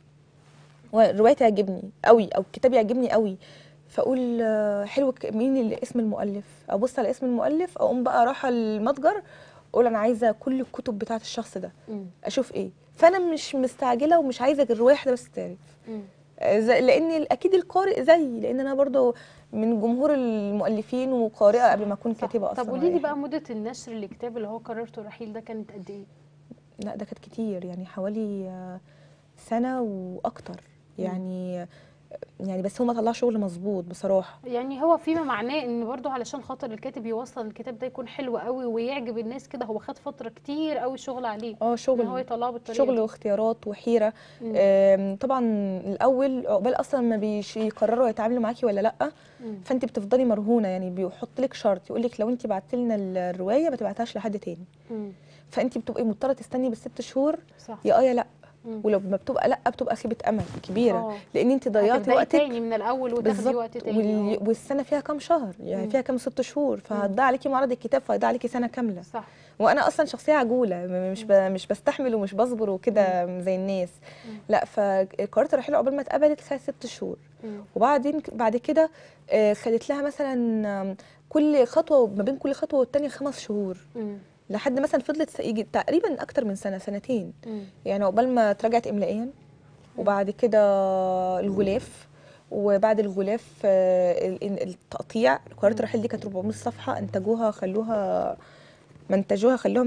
وروايه تعجبني قوي او كتاب يعجبني قوي فاقول آه، حلو ك- مين اللي اسم المؤلف ابص على اسم المؤلف اقوم بقى رايحه المتجر اقول انا عايزه كل الكتب بتاعه الشخص ده مم. اشوف ايه فانا مش مستعجله ومش عايزه غير روايه واحده بس تعرف مم. آه، زي- لان اكيد القارئ زيي لان انا برضو من جمهور المؤلفين وقارئه قبل ما اكون صح. كاتبه اصلا طب ولا قولي لي أي بقى حاجة. مده النشر الكتاب اللي هو قررته الرحيل ده كانت قد ايه لا ده كانت كتير يعني حوالي آه، سنه واكتر مم. يعني يعني بس هما طلعوا شغل مظبوط بصراحه يعني هو فيما معناه ان برضو علشان خاطر الكاتب يوصل الكتاب ده يكون حلو قوي ويعجب الناس كده هو خد فتره كتير قوي شغل عليه اه ان هو شغل يطلعه بالطريقه شغل دي. واختيارات وحيره مم. آم، طبعا الاول عقبال اصلا ما بيش يقرروا يتعاملوا معاكي ولا لا مم. فانت بتفضلي مرهونه يعني بيحط لك شرط يقول لك لو انت بعتي لنا الروايه ما تبعتهاش لحد تاني مم. فانت بتبقي مضطره تستني بالست شهور صح يا اه يا لا مم. ولو ما بتبقى لا بتبقى خيبه امل كبيره آه. لان انت ضيعتي هتبدأي وقتك تاني من الاول وتاخدي وقت بالظبط تاني وال... آه. والسنه فيها كام شهر يعني مم. فيها كام ست شهور فهتضيع عليكي معرض الكتاب فهيضيع عليكي سنه كامله صح وانا اصلا شخصيه عجوله م- مش ب... مش بستحمل ومش بصبر وكده زي الناس مم. لا فقررت الرحيل عقبال ما اتقبلت خدت ست شهور مم. وبعدين بعد كده آه، خدت لها مثلا آم، كل خطوه ما بين كل خطوه والتانيه خمس شهور مم. لحد مثلا فضلت س- يجي تقريبا اكتر من سنه سنتين مم. يعني عقبال ما اتراجعت املائيا وبعد كده الغلاف وبعد الغلاف آه، ال- ال- التقطيع قرارات الرحيل دي كانت 400 صفحه انتجوها خلوها منتجوها خلوهم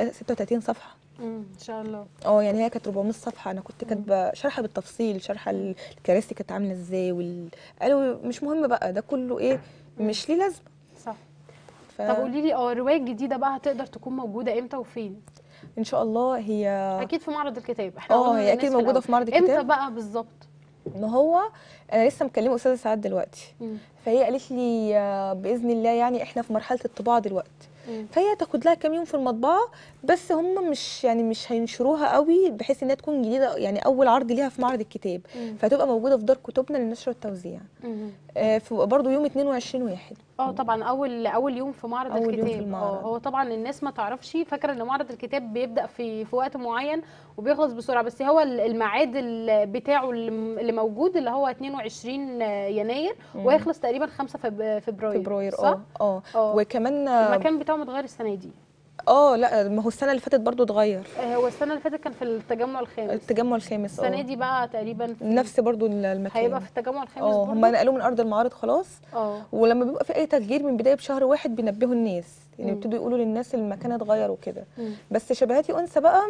236 صفحه مم. ان شاء الله اه يعني هي كانت 400 صفحه انا كنت كاتبه شارحه بالتفصيل شارحه ال- الكراسي كانت عامله ازاي وال... قالوا مش مهم بقى ده كله ايه مش ليه لازمه صح ف... طب قولي لي اه الروايه الجديده بقى هتقدر تكون موجوده امتى وفين ان شاء الله هي اكيد في معرض الكتاب احنا اه قلنا هي للناس اكيد في موجوده الأول. في معرض امتى الكتاب بقى بالظبط ما هو انا لسه مكلمه استاذه سعاد دلوقتي مم. فهي قالت لي آه، باذن الله يعني احنا في مرحله الطباعه دلوقتي مم. فهي تاخد لها كام يوم في المطبعه بس هم مش يعني مش هينشروها قوي بحيث انها تكون جديده يعني اول عرض ليها في معرض الكتاب مم. فتبقى موجوده في دار كتبنا للنشر والتوزيع مم. آه، في برضه يوم 22 واحد اه طبعا اول اول يوم في معرض أول يوم في الكتاب المعرض. اه هو طبعا الناس ما تعرفش فاكره ان معرض الكتاب بيبدا في في وقت معين وبيخلص بسرعه بس هو ال- الميعاد ال- بتاعه اللي م- اللي موجود اللي هو 22 يناير مم. وهيخلص تقريبا 5 فب- فبراير فبراير صح؟ اه اه اه وكمان اه المكان بتاعه متغير السنه دي آه، لا ما هو السنه اللي فاتت برضه اتغير آه، هو السنه اللي فاتت كان في التجمع الخامس التجمع الخامس السنه اه دي بقى تقريبا في- نفس برضه المكان هيبقى في التجمع الخامس اه برضه هم نقلوه من ارض المعارض خلاص اه ولما بيبقى في اي تغيير من بدايه بشهر واحد بينبهوا الناس يعني مم. بيبتدوا يقولوا للناس المكان اتغير وكده مم. بس شبهاتي انثى بقى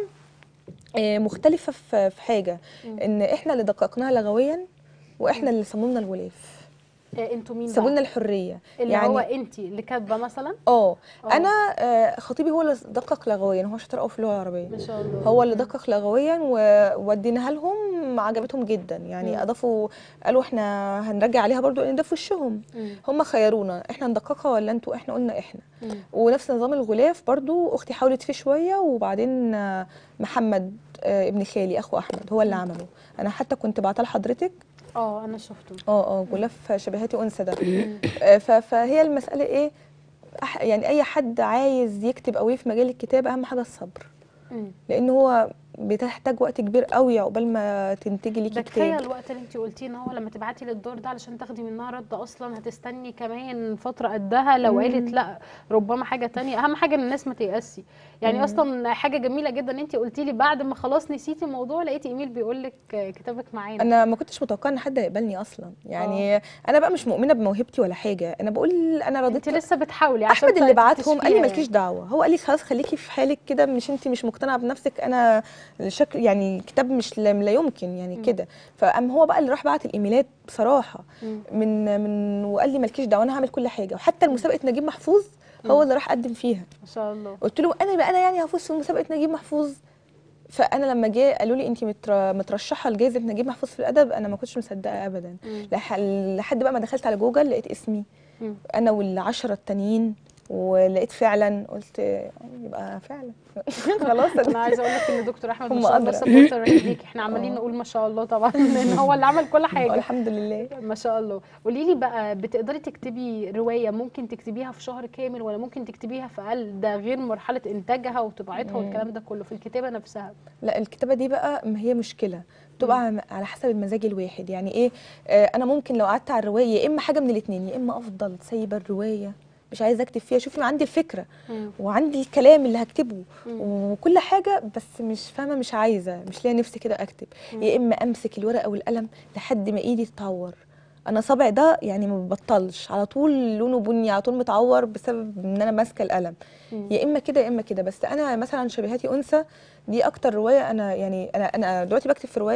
آه، مختلفه في في حاجه مم. ان احنا اللي دققناها لغويا واحنا اللي صممنا الغلاف آه، انتوا مين سابوا بقى لنا الحريه اللي يعني هو انت اللي كاتبه مثلا اه آه. انا آه، خطيبي هو اللي دقق لغويا هو شاطر قوي في اللغه العربيه ما شاء الله هو اللي مم. دقق لغويا و- وديناها لهم عجبتهم جدا يعني مم. اضافوا قالوا احنا هنرجع عليها برضو لان ده في وشهم مم. هم خيرونا احنا ندققها ولا انتوا احنا قلنا احنا مم. ونفس نظام الغلاف برضو اختي حاولت فيه شويه وبعدين آه، محمد آه، ابن خالي اخو احمد هو اللي عمله انا حتى كنت بعتها لحضرتك اه انا شفته اه اه غلاف شبهاتي انثى ده مم. آه، ف- فهي المساله ايه أح- يعني اي حد عايز يكتب او في مجال الكتابه اهم حاجه الصبر مم. لان هو بتحتاج وقت كبير قوي عقبال ما تنتجي ده ليكي كفايه كتاب الوقت اللي انت قلتيه ان هو لما تبعتي للدار ده علشان تاخدي منها رد اصلا هتستني كمان فتره قدها لو مم. قالت لا ربما حاجه تانية اهم حاجه ان الناس ما تيأسي يعني مم. اصلا حاجه جميله جدا ان انت قلتي لي بعد ما خلاص نسيتي الموضوع لقيتي ايميل بيقول لك كتابك معانا انا ما كنتش متوقعه ان حد هيقبلني اصلا يعني انا بقى مش مؤمنه بموهبتي ولا حاجه انا بقول انا رضيت انت لسه بتحاولي عشان احمد اللي بعتهم قال لي تكتشفيها مالكيش دعوه هو قال لي خلاص خليكي في حالك كده مش انت مش مقتنعه بنفسك انا شكل يعني كتاب مش لا لا يمكن يعني مم. كده فقام هو بقى اللي راح بعت الايميلات بصراحه مم. من من وقال لي مالكيش دعوه انا هعمل كل حاجه وحتى مسابقه نجيب محفوظ هو اللي راح قدم فيها ما شاء الله قلت له انا بقى انا يعني هفوز في مسابقه نجيب محفوظ فانا لما جه قالوا لي انت متر- مترشحه لجائزه نجيب محفوظ في الادب انا ما كنتش مصدقه ابدا مم. لح- لحد بقى ما دخلت على جوجل لقيت اسمي مم. انا والعشرة التانيين ولقيت فعلا قلت يبقى فعلا خلاص انا عايزه اقول لك ان دكتور احمد ما هم شاء الله أدرى. سبورت رهيب ليكي احنا عمالين آه. نقول ما شاء الله طبعا لان هو اللي عمل كل حاجه الحمد لله ما شاء الله قولي لي بقى بتقدري تكتبي روايه ممكن تكتبيها في شهر كامل ولا ممكن تكتبيها في اقل ده غير مرحله انتاجها وطباعتها مم. والكلام ده كله في الكتابه نفسها لا الكتابه دي بقى ما هي مشكله بتبقى على حسب المزاج الواحد يعني ايه آه انا ممكن لو قعدت على الروايه يا اما حاجه من الاثنين يا اما افضل سايبه الروايه مش عايزه اكتب فيها شوفي عندي الفكره مم. وعندي الكلام اللي هكتبه مم. وكل حاجه بس مش فاهمه مش عايزه مش لاقيه نفسي كده اكتب مم. يا اما امسك الورقه والقلم لحد ما ايدي تتعور انا صابعي ده يعني ما ببطلش على طول لونه بني على طول متعور بسبب ان انا ماسكه القلم مم. يا اما كده يا اما كده بس انا مثلا شبيهاتي انثى دي اكتر روايه انا يعني انا انا دلوقتي بكتب في روايه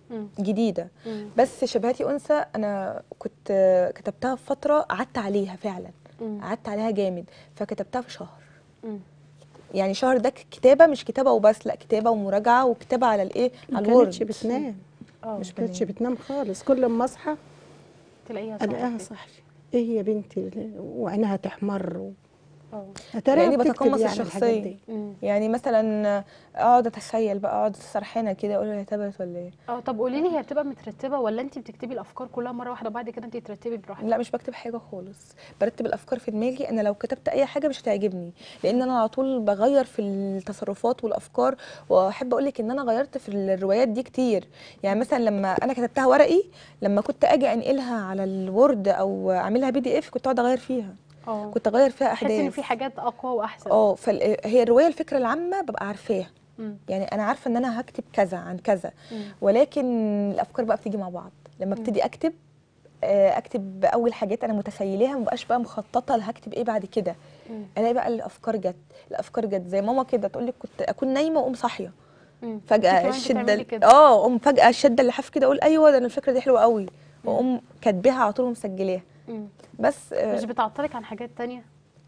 مم. جديده مم. بس شبهاتي انثى انا كنت آه، كتبتها في فتره قعدت عليها فعلا مم. قعدت عليها جامد فكتبتها في شهر مم. يعني شهر ده كتابه مش كتابه وبس لا كتابه ومراجعه وكتابه على الايه ما على كانتش الوورد بتنام اه مش ما كانتش بنام. بتنام خالص كل ما اصحى تلاقيها الاقيها صح صحي ايه يا بنتي وعينها تحمر و... اه أتاريها لأني بتكتب بتقمص يعني الحاجات الشخصية. دي. مم. يعني مثلا اقعد اتخيل بقى اقعد سرحانه كده اقول هي تبت ولا ايه اه طب قولي لي هي بتبقى مترتبه ولا انت بتكتبي الافكار كلها مره واحده وبعد كده انت ترتبي براحتك لا مش بكتب حاجه خالص برتب الافكار في دماغي انا لو كتبت اي حاجه مش هتعجبني لان انا على طول بغير في التصرفات والافكار واحب اقول لك ان انا غيرت في الروايات دي كتير يعني مثلا لما انا كتبتها ورقي لما كنت اجي انقلها على الوورد او اعملها بي دي اف كنت اقعد اغير فيها اه كنت اغير فيها تحسي ان احداث في حاجات اقوى واحسن اه فهي الروايه الفكره العامه ببقى عارفاها مم. يعني انا عارفه ان انا هكتب كذا عن كذا مم. ولكن الافكار بقى بتيجي مع بعض لما ابتدي اكتب آه، اكتب اول حاجات انا متخيلاها ما بقاش بقى مخططه لهكتب ايه بعد كده مم. الاقي بقى الافكار جت الافكار جت زي ماما كده تقول لك كنت اكون نايمه واقوم صاحيه مم. انت فجاه كمان الشده بتعملي ال- كده. اه اقوم فجاه الشده اللي حف كده اقول ايوه ده أنا الفكره دي حلوه قوي واقوم كاتباها على طول ومسجلاها مم. بس آه مش بتعطلك عن حاجات تانية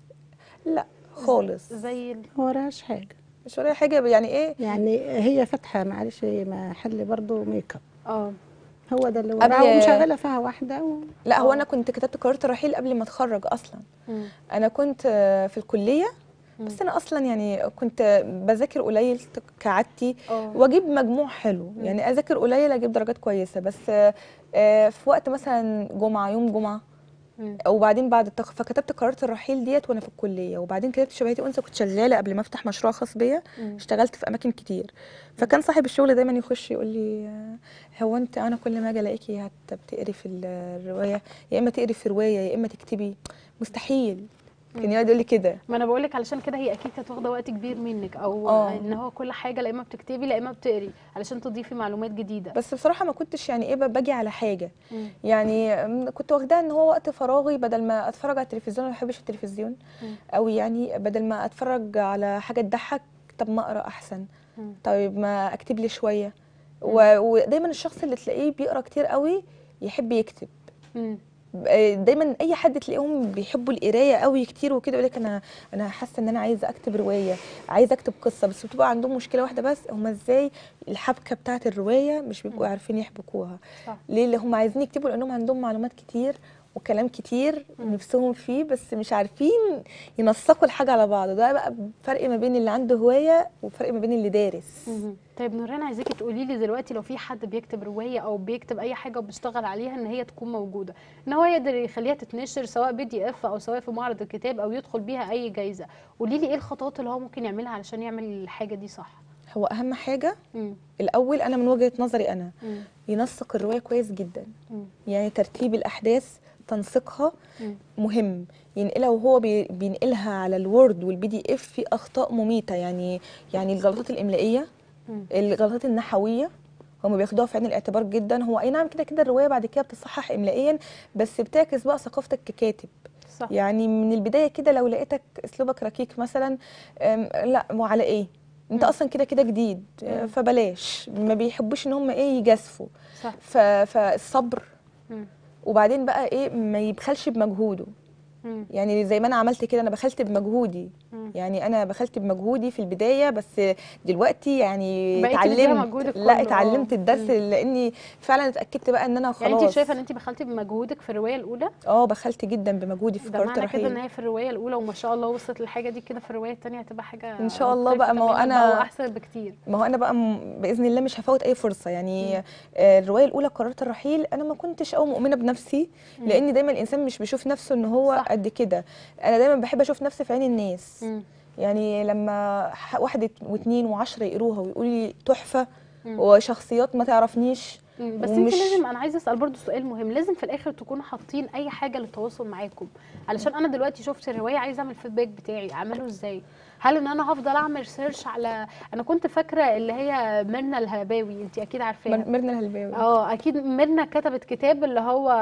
لا خالص زي ال... ما وراهاش حاجه مش ورايا حاجه يعني ايه يعني هي فاتحه معلش محل برضه ميك اب اه هو ده اللي قبل- وراها ومشغله فيها واحده و... لا هو آه. انا كنت كتبت قرار الرحيل قبل ما اتخرج اصلا مم. انا كنت آه، في الكليه مم. بس انا اصلا يعني كنت بذاكر قليل كعادتي اه واجيب مجموع حلو يعني اذاكر قليل اجيب درجات كويسه بس آه، آه، في وقت مثلا جمعه يوم جمعه مم. وبعدين بعد التخ... فكتبت قرارة الرحيل ديت وانا في الكليه وبعدين كتبت شبهتي انثى كنت شغاله قبل ما افتح مشروع خاص بيا مم. اشتغلت في اماكن كتير فكان صاحب الشغل دايما يخش يقول لي آه، هو انت انا كل ما اجي الاقيكي هت- بتقري في الروايه يا اما تقري في روايه يا اما تكتبي مستحيل كان يقعد يقول لي كده ما انا بقول لك علشان كده هي اكيد كانت واخده وقت كبير منك او آه. ان هو كل حاجه لا اما بتكتبي لا اما بتقري علشان تضيفي معلومات جديده بس بصراحه ما كنتش يعني ايه باجي على حاجه مم. يعني أم، كنت واخداها ان هو وقت فراغي بدل ما اتفرج على التلفزيون انا ما بحبش التلفزيون مم. او يعني بدل ما اتفرج على حاجه تضحك طب ما اقرا احسن مم. طيب ما اكتب لي شويه و- ودايما الشخص اللي تلاقيه بيقرا كتير قوي يحب يكتب مم. آه، دايما اي حد تلاقيهم بيحبوا القرايه قوي كتير وكده يقول لك انا انا حاسه ان انا عايزه اكتب روايه عايزه اكتب قصه بس بتبقى عندهم مشكله واحده بس هم ازاي الحبكه بتاعه الروايه مش بيبقوا عارفين يحبكوها صح. ليه اللي هم عايزين يكتبوا لانهم عندهم معلومات كتير وكلام كتير نفسهم فيه بس مش عارفين ينسقوا الحاجه على بعض ده بقى فرق ما بين اللي عنده هوايه وفرق ما بين اللي دارس مهم. طيب نوران عايزاكي تقولي لي دلوقتي لو في حد بيكتب روايه او بيكتب اي حاجه وبيشتغل عليها ان هي تكون موجوده ان هو يقدر يخليها تتنشر سواء بي دي اف او سواء في معرض الكتاب او يدخل بيها اي جايزه قولي لي ايه الخطوات اللي هو ممكن يعملها علشان يعمل الحاجه دي صح هو اهم حاجه مم. الاول انا من وجهه نظري انا مم. ينسق الروايه كويس جدا مم. يعني ترتيب الاحداث تنسيقها مم. مهم ينقلها وهو بي- بينقلها على الوورد والبي دي اف في اخطاء مميته يعني يعني الغلطات الاملائيه مم. الغلطات النحويه هم بياخدوها في عين الاعتبار جدا هو اي نعم كده كده الروايه بعد كده بتصحح املائيا بس بتعكس بقى ثقافتك ككاتب صح يعني من البدايه كده لو لقيتك اسلوبك ركيك مثلا أم، لا وعلى ايه انت مم. اصلا كده كده جديد مم. فبلاش ما بيحبوش ان هم ايه يجازفوا صح ف- فالصبر مم. وبعدين بقى ايه ما يبخلش بمجهوده مم. يعني زي ما انا عملت كده انا بخلت بمجهودي مم. يعني انا بخلت بمجهودي في البدايه بس دلوقتي يعني بقيتي مديها اتعلمت مجهودك كله، لا آه. اتعلمت الدرس مم. لاني فعلا اتاكدت بقى ان انا خلاص يعني انت شايفه ان انت بخلتي بمجهودك في الروايه الاولى اه بخلت جدا بمجهودي في ده قرارة معنى كده ان الرحيل هي في الروايه الاولى وما شاء الله وصلت للحاجه دي كده في الروايه الثانيه هتبقى حاجه إن شاء الله مختلفة بقى، ما هو تماماً أنا- بقى واحسن بكتير ما هو انا بقى م- باذن الله مش هفوت اي فرصه يعني آه، الروايه الاولى قررت الرحيل انا ما كنتش قوي مؤمنه بنفسي لان دايما الانسان مش بيشوف نفسه ان هو صح. قد كده انا دايما بحب اشوف نفسي في عين الناس مم. يعني لما ح- واحد ات- واثنين وعشرة يقروها ويقولوا لي تحفه مم. وشخصيات ما تعرفنيش مم. بس انت ومش- لازم انا عايزه اسال برضو سؤال مهم لازم في الاخر تكونوا حاطين اي حاجه للتواصل معاكم علشان انا دلوقتي شفت الروايه عايزه اعمل الفيدباك بتاعي اعمله ازاي هل ان انا هفضل اعمل سيرش على انا كنت فاكره اللي هي ميرنا الهباوي انت اكيد عارفاها مر- ميرنا الهلباوي اه اكيد ميرنا كتبت كتاب اللي هو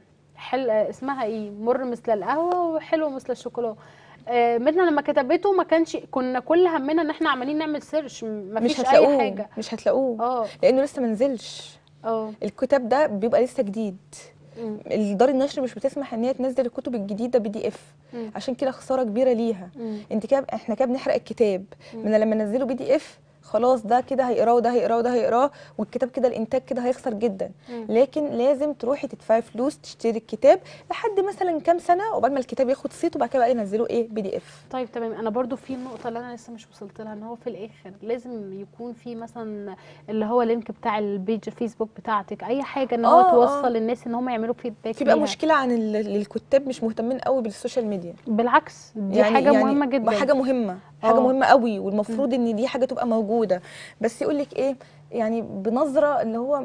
حل اسمها ايه مر مثل القهوه وحلو مثل الشوكولاته آه، ميرنا لما كتبته ما كانش كنا كل همنا ان احنا عمالين نعمل سيرش ما مش فيش اي هتلاقوه حاجه مش هتلاقوه اه لانه لسه ما نزلش اه الكتاب ده بيبقى لسه جديد مم. دار النشر مش بتسمح ان هي تنزل الكتب الجديده بي دي اف مم. عشان كده خساره كبيره ليها مم. انت كده احنا كده بنحرق الكتاب مم. من لما ننزله بي دي اف خلاص ده كده هيقراه وده هيقراه وده هيقراه والكتاب كده الانتاج كده هيخسر جدا مم. لكن لازم تروحي تدفعي فلوس تشتري الكتاب لحد مثلا كام سنه وبعد ما الكتاب ياخد صيت وبعد كده بقى ينزلوا ايه بي دي اف طيب تمام انا برضو في النقطه اللي انا لسه مش وصلت لها ان هو في الاخر لازم يكون في مثلا اللي هو لينك بتاع البيج الفيسبوك بتاعتك اي حاجه ان هو آه، آه. توصل للناس ان هم يعملوا فيدباك في بقى ليها. مشكله عن ال- الكتاب مش مهتمين قوي بالسوشيال ميديا بالعكس دي حاجه مهمه جدا حاجه مهمه حاجه آه. مهمه قوي والمفروض ان دي حاجه تبقى موجوده بس يقول لك ايه يعني بنظره اللي هو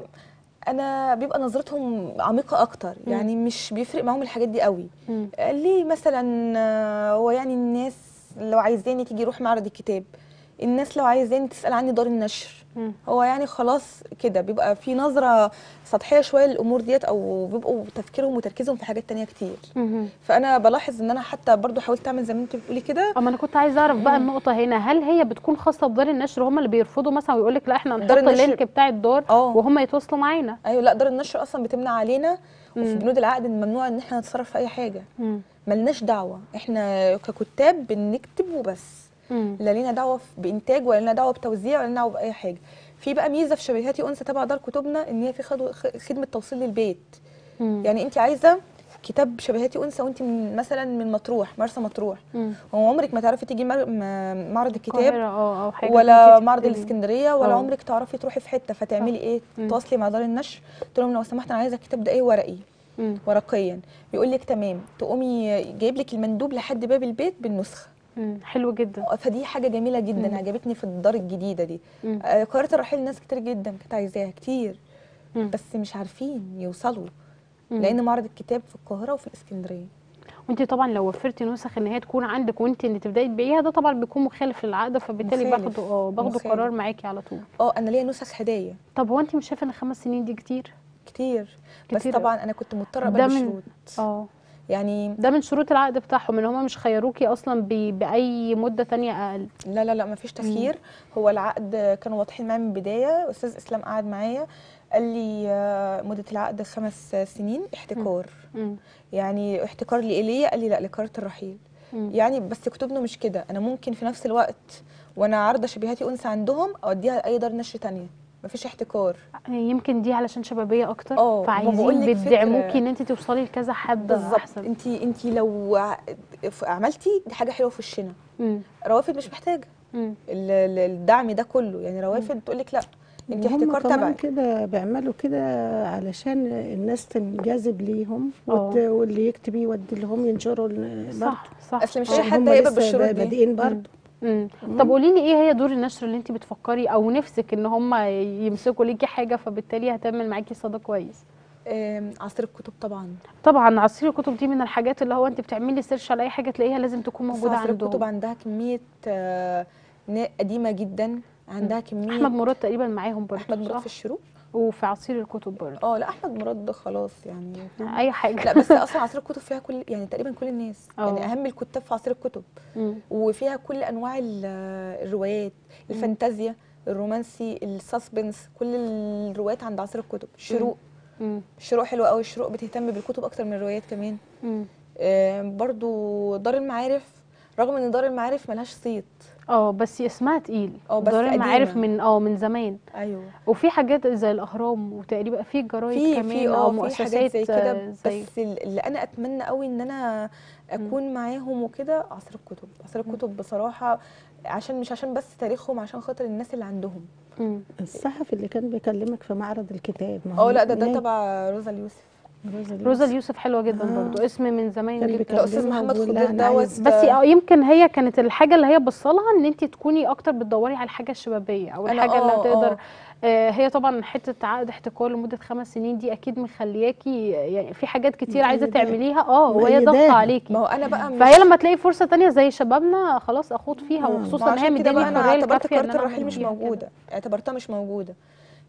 انا بيبقى نظرتهم عميقه اكتر مم. يعني مش بيفرق معاهم الحاجات دي قوي مم. آه، ليه مثلا آه، هو يعني الناس لو عايزاني تيجي يروح معرض الكتاب الناس لو عايزاني تسال عني دار النشر مم. هو يعني خلاص كده بيبقى في نظره سطحيه شويه للامور ديت او بيبقوا تفكيرهم وتركيزهم في حاجات تانية كتير مم. فانا بلاحظ ان انا حتى برضو حاولت اعمل زي ما انت بتقولي كده اما انا كنت عايزه اعرف بقى النقطه هنا هل هي بتكون خاصه بدار النشر هم اللي بيرفضوا مثلا ويقول لك لا احنا دار هنحط النشر- اللينك بتاع الدار اه وهم يتواصلوا معانا ايوه لا دار النشر اصلا بتمنع علينا وفي مم. بنود العقد إن ممنوع ان احنا نتصرف في اي حاجه مم. ملناش دعوه احنا ككتاب بنكتب وبس مم. لا لينا دعوه في- بانتاج ولا لينا دعوه بتوزيع ولا لينا دعوه باي حاجه في بقى ميزه في شبكاتي انثى تبع دار كتبنا ان هي في خدو- خ- خدمه توصيل للبيت مم. يعني انت عايزه كتاب شبهاتي انثى وانت من مثلا من مطروح مرسى مطروح مم. وعمرك ما تعرفي تيجي مر- م- معرض الكتاب القاهرة اه او حاجه ولا كنتي معرض تكتبي. الاسكندريه ولا اه. عمرك تعرفي تروحي في حته فتعملي ايه مم. تواصلي مع دار النشر قلت لهم لو سمحت انا عايزه الكتاب ده ايه ورقي مم. ورقيا بيقول لك تمام تقومي جايب لك المندوب لحد باب البيت بالنسخه مم. حلو جدا فدي حاجه جميله جدا مم. عجبتني في الدار الجديده دي مم. آه، قاهره الرحيل ناس كتير جدا كانت عايزاها كتير مم. بس مش عارفين يوصلوا مم. لان معرض الكتاب في القاهره وفي الاسكندريه وانت طبعا لو وفرتي نسخ ان هي تكون عندك وانت اللي تبداي تبيعيها ده طبعا بيكون مخالف للعقد فبالتالي مخالف. باخدوا اه باخدوا مخالف. قرار معاكي على طول اه انا ليا نسخ هدايا طب هو انت مش شايفه ان خمس سنين دي كتير كتير بس كتير طبعا انا كنت مضطره ده اقبل من- بشروط اه يعني ده من شروط العقد بتاعهم ان هم مش خيروكي اصلا ب- باي مده تانية اقل لا لا لا ما فيش تخيير هو العقد كانوا واضحين معايا من البدايه استاذ اسلام قعد معايا قال لي آه، مده العقد خمس سنين احتكار مم. يعني احتكار لإيليا قال لي لا لقاره الرحيل مم. يعني بس كتبنا مش كده انا ممكن في نفس الوقت وانا عارضه شبيهاتي انثى عندهم اوديها لاي دار نشر تانية مفيش احتكار يمكن دي علشان شبابيه اكتر اه، ما فعايزين بقولك بيدعموكي فكرة. ان انت توصلي لكذا حد بالظبط احسن انت انت لو ع- ف- عملتي دي حاجه حلوه في وشنا مم. روافد مش محتاجه مم. ال- ال- الدعم ده كله يعني روافد تقول لك لا انت وهم احتكار كمان تبعك كده بيعملوا كده علشان الناس تنجذب ليهم اه. وت- واللي يكتب يودي لهم ينشروا ال- برضه صح صح اصل مش اه. اي عشان حد هم هيقبل لسه بالشروط دي بادئين برضه مم. طب قولي لي ايه هي دور النشر اللي انت بتفكري او نفسك ان هم يمسكوا ليكي حاجه فبالتالي هتعمل معاكي صدى كويس آم، عصير الكتب طبعا طبعا عصير الكتب دي من الحاجات اللي هو انت بتعملي سيرش على اي حاجه تلاقيها لازم تكون بس موجوده عصير الكتب عندهم عندها كميه آه، نا- قديمه جدا عندها كميه احمد مراد تقريبا معاهم برضه احمد مراد صح؟ في الشروق وفي عصير الكتب برضه اه لا احمد مراد ده خلاص يعني اي حاجه لا بس اصلا عصير الكتب فيها كل يعني تقريبا كل الناس اه. يعني اهم الكتاب في عصير الكتب مم. وفيها كل انواع ال- الروايات الفانتازيا الرومانسي الساسبنس كل الروايات عند عصير الكتب الشروق مم. الشروق حلو قوي الشروق بتهتم بالكتب اكتر من الروايات كمان مم. آه، برضو دار المعارف رغم ان دار المعارف ملهاش صيت اه بس اسمها تقيل اه، بس دار المعارف قديمة. من اه من زمان ايوه وفي حاجات زي الاهرام وتقريبا في جرايد في كمان في او اه في حاجات مؤسسات زي كده آه، زي بس اللي انا اتمنى قوي ان انا اكون معاهم وكده عصير الكتب عصير الكتب بصراحه عشان مش عشان بس تاريخهم عشان خاطر الناس اللي عندهم مم. الصحفي اللي كان بيكلمك في معرض الكتاب ما اه هو لا ده ده ليه؟ تبع روزا اليوسف روزا روزا اليوسف. اليوسف حلوه جدا آه. برضو اسم من زمان كان جدا ده استاذ بيكلمها محمد وبيقول لها خضير أنا دوت عايز- بس اه يمكن هي كانت الحاجه اللي هي بصلها ان انت تكوني اكتر بتدوري على الحاجه الشبابيه او أنا الحاجه اللي اه، هتقدر اه. آه هي طبعا حته عقد احتكار لمده خمس سنين دي اكيد مخلياكي يعني في حاجات كتير عايزه مؤيداها. تعمليها اه وهي ضغط مؤيداها. عليكي ما هو انا بقى مش فهي لما تلاقي فرصه تانية زي شبابنا خلاص اخوض فيها آه. وخصوصا ما ان هي عشان كده مداني بقى انا الحريه اعتبرت الكافيه ان كارت انا الرحيل أعمل مش فيها كده. موجوده اعتبرتها مش موجوده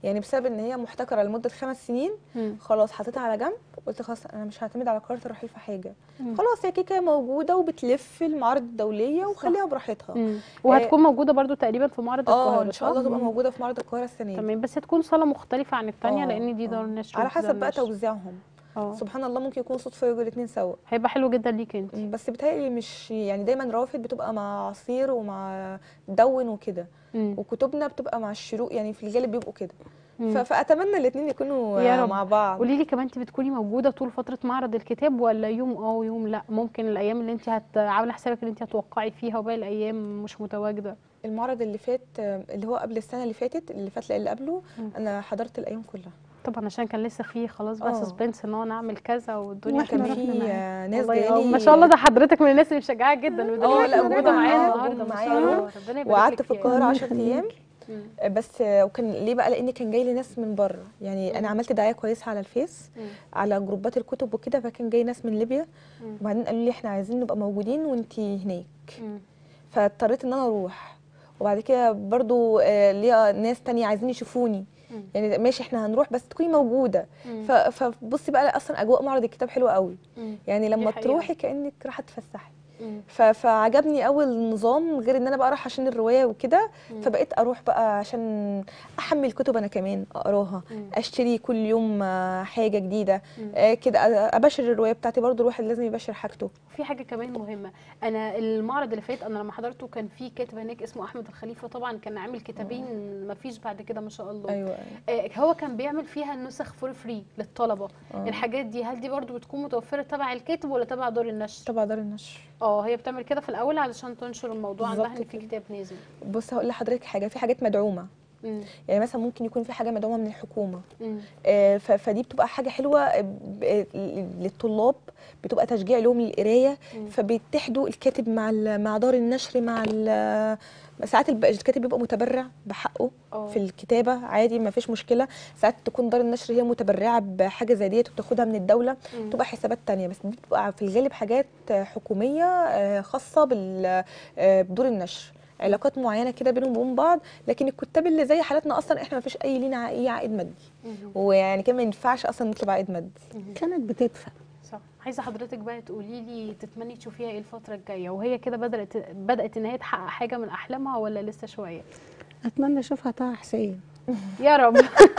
يعني بسبب ان هي محتكره لمده خمس سنين مم. خلاص حطيتها على جنب قلت خلاص انا مش هعتمد على قرار الرحيل في حاجه مم. خلاص هي كيكه موجوده وبتلف المعارض الدوليه وخليها براحتها مم. وهتكون موجوده برضو تقريبا في معرض القاهره اه ان شاء الله صح؟ تبقى مم. موجوده في معرض القاهره السنه دي تمام بس تكون صاله مختلفه عن الثانيه آه، لان دي آه. دار النشر على ودي دار حسب بقى النشر. توزيعهم اه سبحان الله ممكن يكون صدفه يجوا الاثنين سوا هيبقى حلو جدا ليك انت بس بتهيألي مش يعني دايما روافد بتبقى مع عصير ومع دون وكده مم. وكتبنا بتبقى مع الشروق يعني في الغالب بيبقوا كده ف- مم. فاتمنى الاثنين يكونوا يا رب. مع بعض قولي لي كمان انت بتكوني موجوده طول فتره معرض الكتاب ولا يوم اه ويوم لا ممكن الايام اللي انت هت... عامله حسابك ان انت هتوقعي فيها وباقي الايام مش متواجده المعرض اللي فات آه، اللي هو قبل السنه اللي فاتت اللي فات لا اللي قبله مم. انا حضرت الايام كلها طبعا عشان كان لسه فيه خلاص بقى آه. سسبنس ان هو نعمل كذا والدنيا واحنا كان كانت رحنا في معاك. آه، ناس والله آه، جايلي ما شاء الله ده حضرتك من الناس اللي مشجعه جدا اه ودلوقتي لا موجوده جم معانا معايا، النهارده جم ما شاء معايا. الله ربنا يبارك وقعدت لك في فيها. القاهره الله 10 يخليك. ايام مم. آه، بس آه، وكان ليه بقى لان كان جاي لي ناس من بره يعني مم. انا عملت دعايه كويسه على الفيس مم. على جروبات الكتب وكده فكان جاي ناس من ليبيا مم. وبعدين قالوا لي احنا عايزين نبقى موجودين وانتي هناك مم. فاضطريت ان انا اروح وبعد كده برضو آه، ليا ناس تانية عايزين يشوفوني مم. يعني ماشي احنا هنروح بس تكوني موجوده مم. ف- فبصي بقى اصلا اجواء معرض الكتاب حلوه قوي مم. يعني دي لما حقيقة. تروحي كانك رايحه تفسحي مم. ف- فعجبني قوي النظام غير ان انا بقى رايحه عشان الروايه وكده مم. فبقيت اروح بقى عشان احمل كتب انا كمان اقراها مم. اشتري كل يوم آه، حاجه جديده مم. آه، كده أ- ابشر الروايه بتاعتي برضو الواحد لازم يبشر حاجته في حاجه كمان مهمه انا المعرض اللي فات انا لما حضرته كان في كاتب هناك اسمه احمد الخليفه طبعا كان عامل كتابين ما فيش بعد كده ما شاء الله ايوه آه، هو كان بيعمل فيها النسخ فور فري للطلبه آه. الحاجات دي هل دي برضو بتكون متوفره تبع الكاتب ولا تبع دار النشر تبع دار النشر اه هي بتعمل كده في الاول علشان تنشر الموضوع عندها بالظبط ان في كده. كتاب نازل بص هقول لحضرتك حاجه في حاجات مدعومه مم. يعني مثلا ممكن يكون في حاجه مدعومه من الحكومه مم. آه، ف- فدي بتبقى حاجه حلوه ب- للطلاب بتبقى تشجيع لهم للقرايه مم. فبيتحدوا الكاتب مع ال- مع دار النشر مع ال- ساعات الب- الكاتب بيبقى متبرع بحقه اه في الكتابه عادي ما فيش مشكله ساعات تكون دار النشر هي متبرعه بحاجه زي ديت وبتاخدها من الدوله مم. تبقى حسابات تانية بس دي بتبقى في الغالب حاجات حكوميه آه، خاصه بال- آه، بدور النشر علاقات معينه كده بينهم وبين بعض لكن الكتاب اللي زي حالتنا اصلا احنا ما فيش اي لينا اي عائد مادي مم. ويعني كمان ما ينفعش اصلا نطلب عائد مادي مم. كانت بتدفع صح عايزه حضرتك بقى تقولي لي تتمني تشوفيها ايه الفتره الجايه وهي كده بدات بدات ان هي تحقق حاجه من احلامها ولا لسه شويه اتمنى اشوفها طه حسين يا رب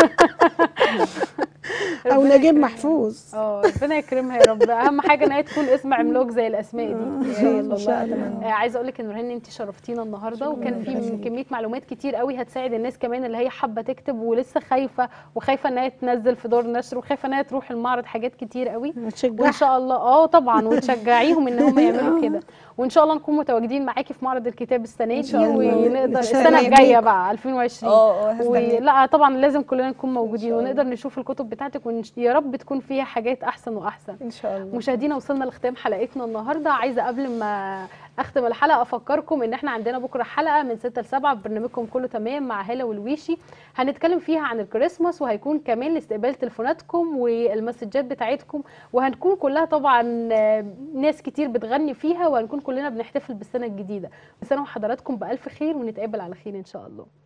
او ربنا نجيب يكرمها. محفوظ اه ربنا يكرمها يا رب اهم حاجه ان هي تكون اسم عملاق زي الاسماء دي يا ريت إن شاء والله الله. اتمنى آه، عايزه اقول لك ان نورهان انت شرفتينا النهارده وكان في ربنا من يخليك. كميه معلومات كتير قوي هتساعد الناس كمان اللي هي حابه تكتب ولسه خايفه وخايفه ان هي تنزل في دور نشر وخايفه ان هي تروح المعرض حاجات كتير قوي وان تشجعها شاء الله اه طبعا وتشجعيهم ان هم يعملوا كده وان شاء الله نكون متواجدين معاكي في معرض الكتاب السنه إن دي شاء الله. ونقدر نتشرف السنه الجايه بيكم. بقى 2020 اه اه هستناك. ولا طبعا لازم كلنا نكون موجودين شاء الله. ونقدر نشوف الكتب بتاعتك ويا رب تكون فيها حاجات احسن واحسن ان شاء الله مشاهدينا وصلنا لختام حلقتنا النهارده عايزه قبل ما اختم الحلقه افكركم ان احنا عندنا بكره حلقه من 6 ل 7 في برنامجكم كله تمام مع هاله والويشي هنتكلم فيها عن الكريسماس وهيكون كمان لاستقبال تليفوناتكم والمسجات بتاعتكم وهنكون كلها طبعا آه، ناس كتير بتغني فيها وهنكون كلنا بنحتفل بالسنه الجديده سنه وحضراتكم بالف خير ونتقابل على خير ان شاء الله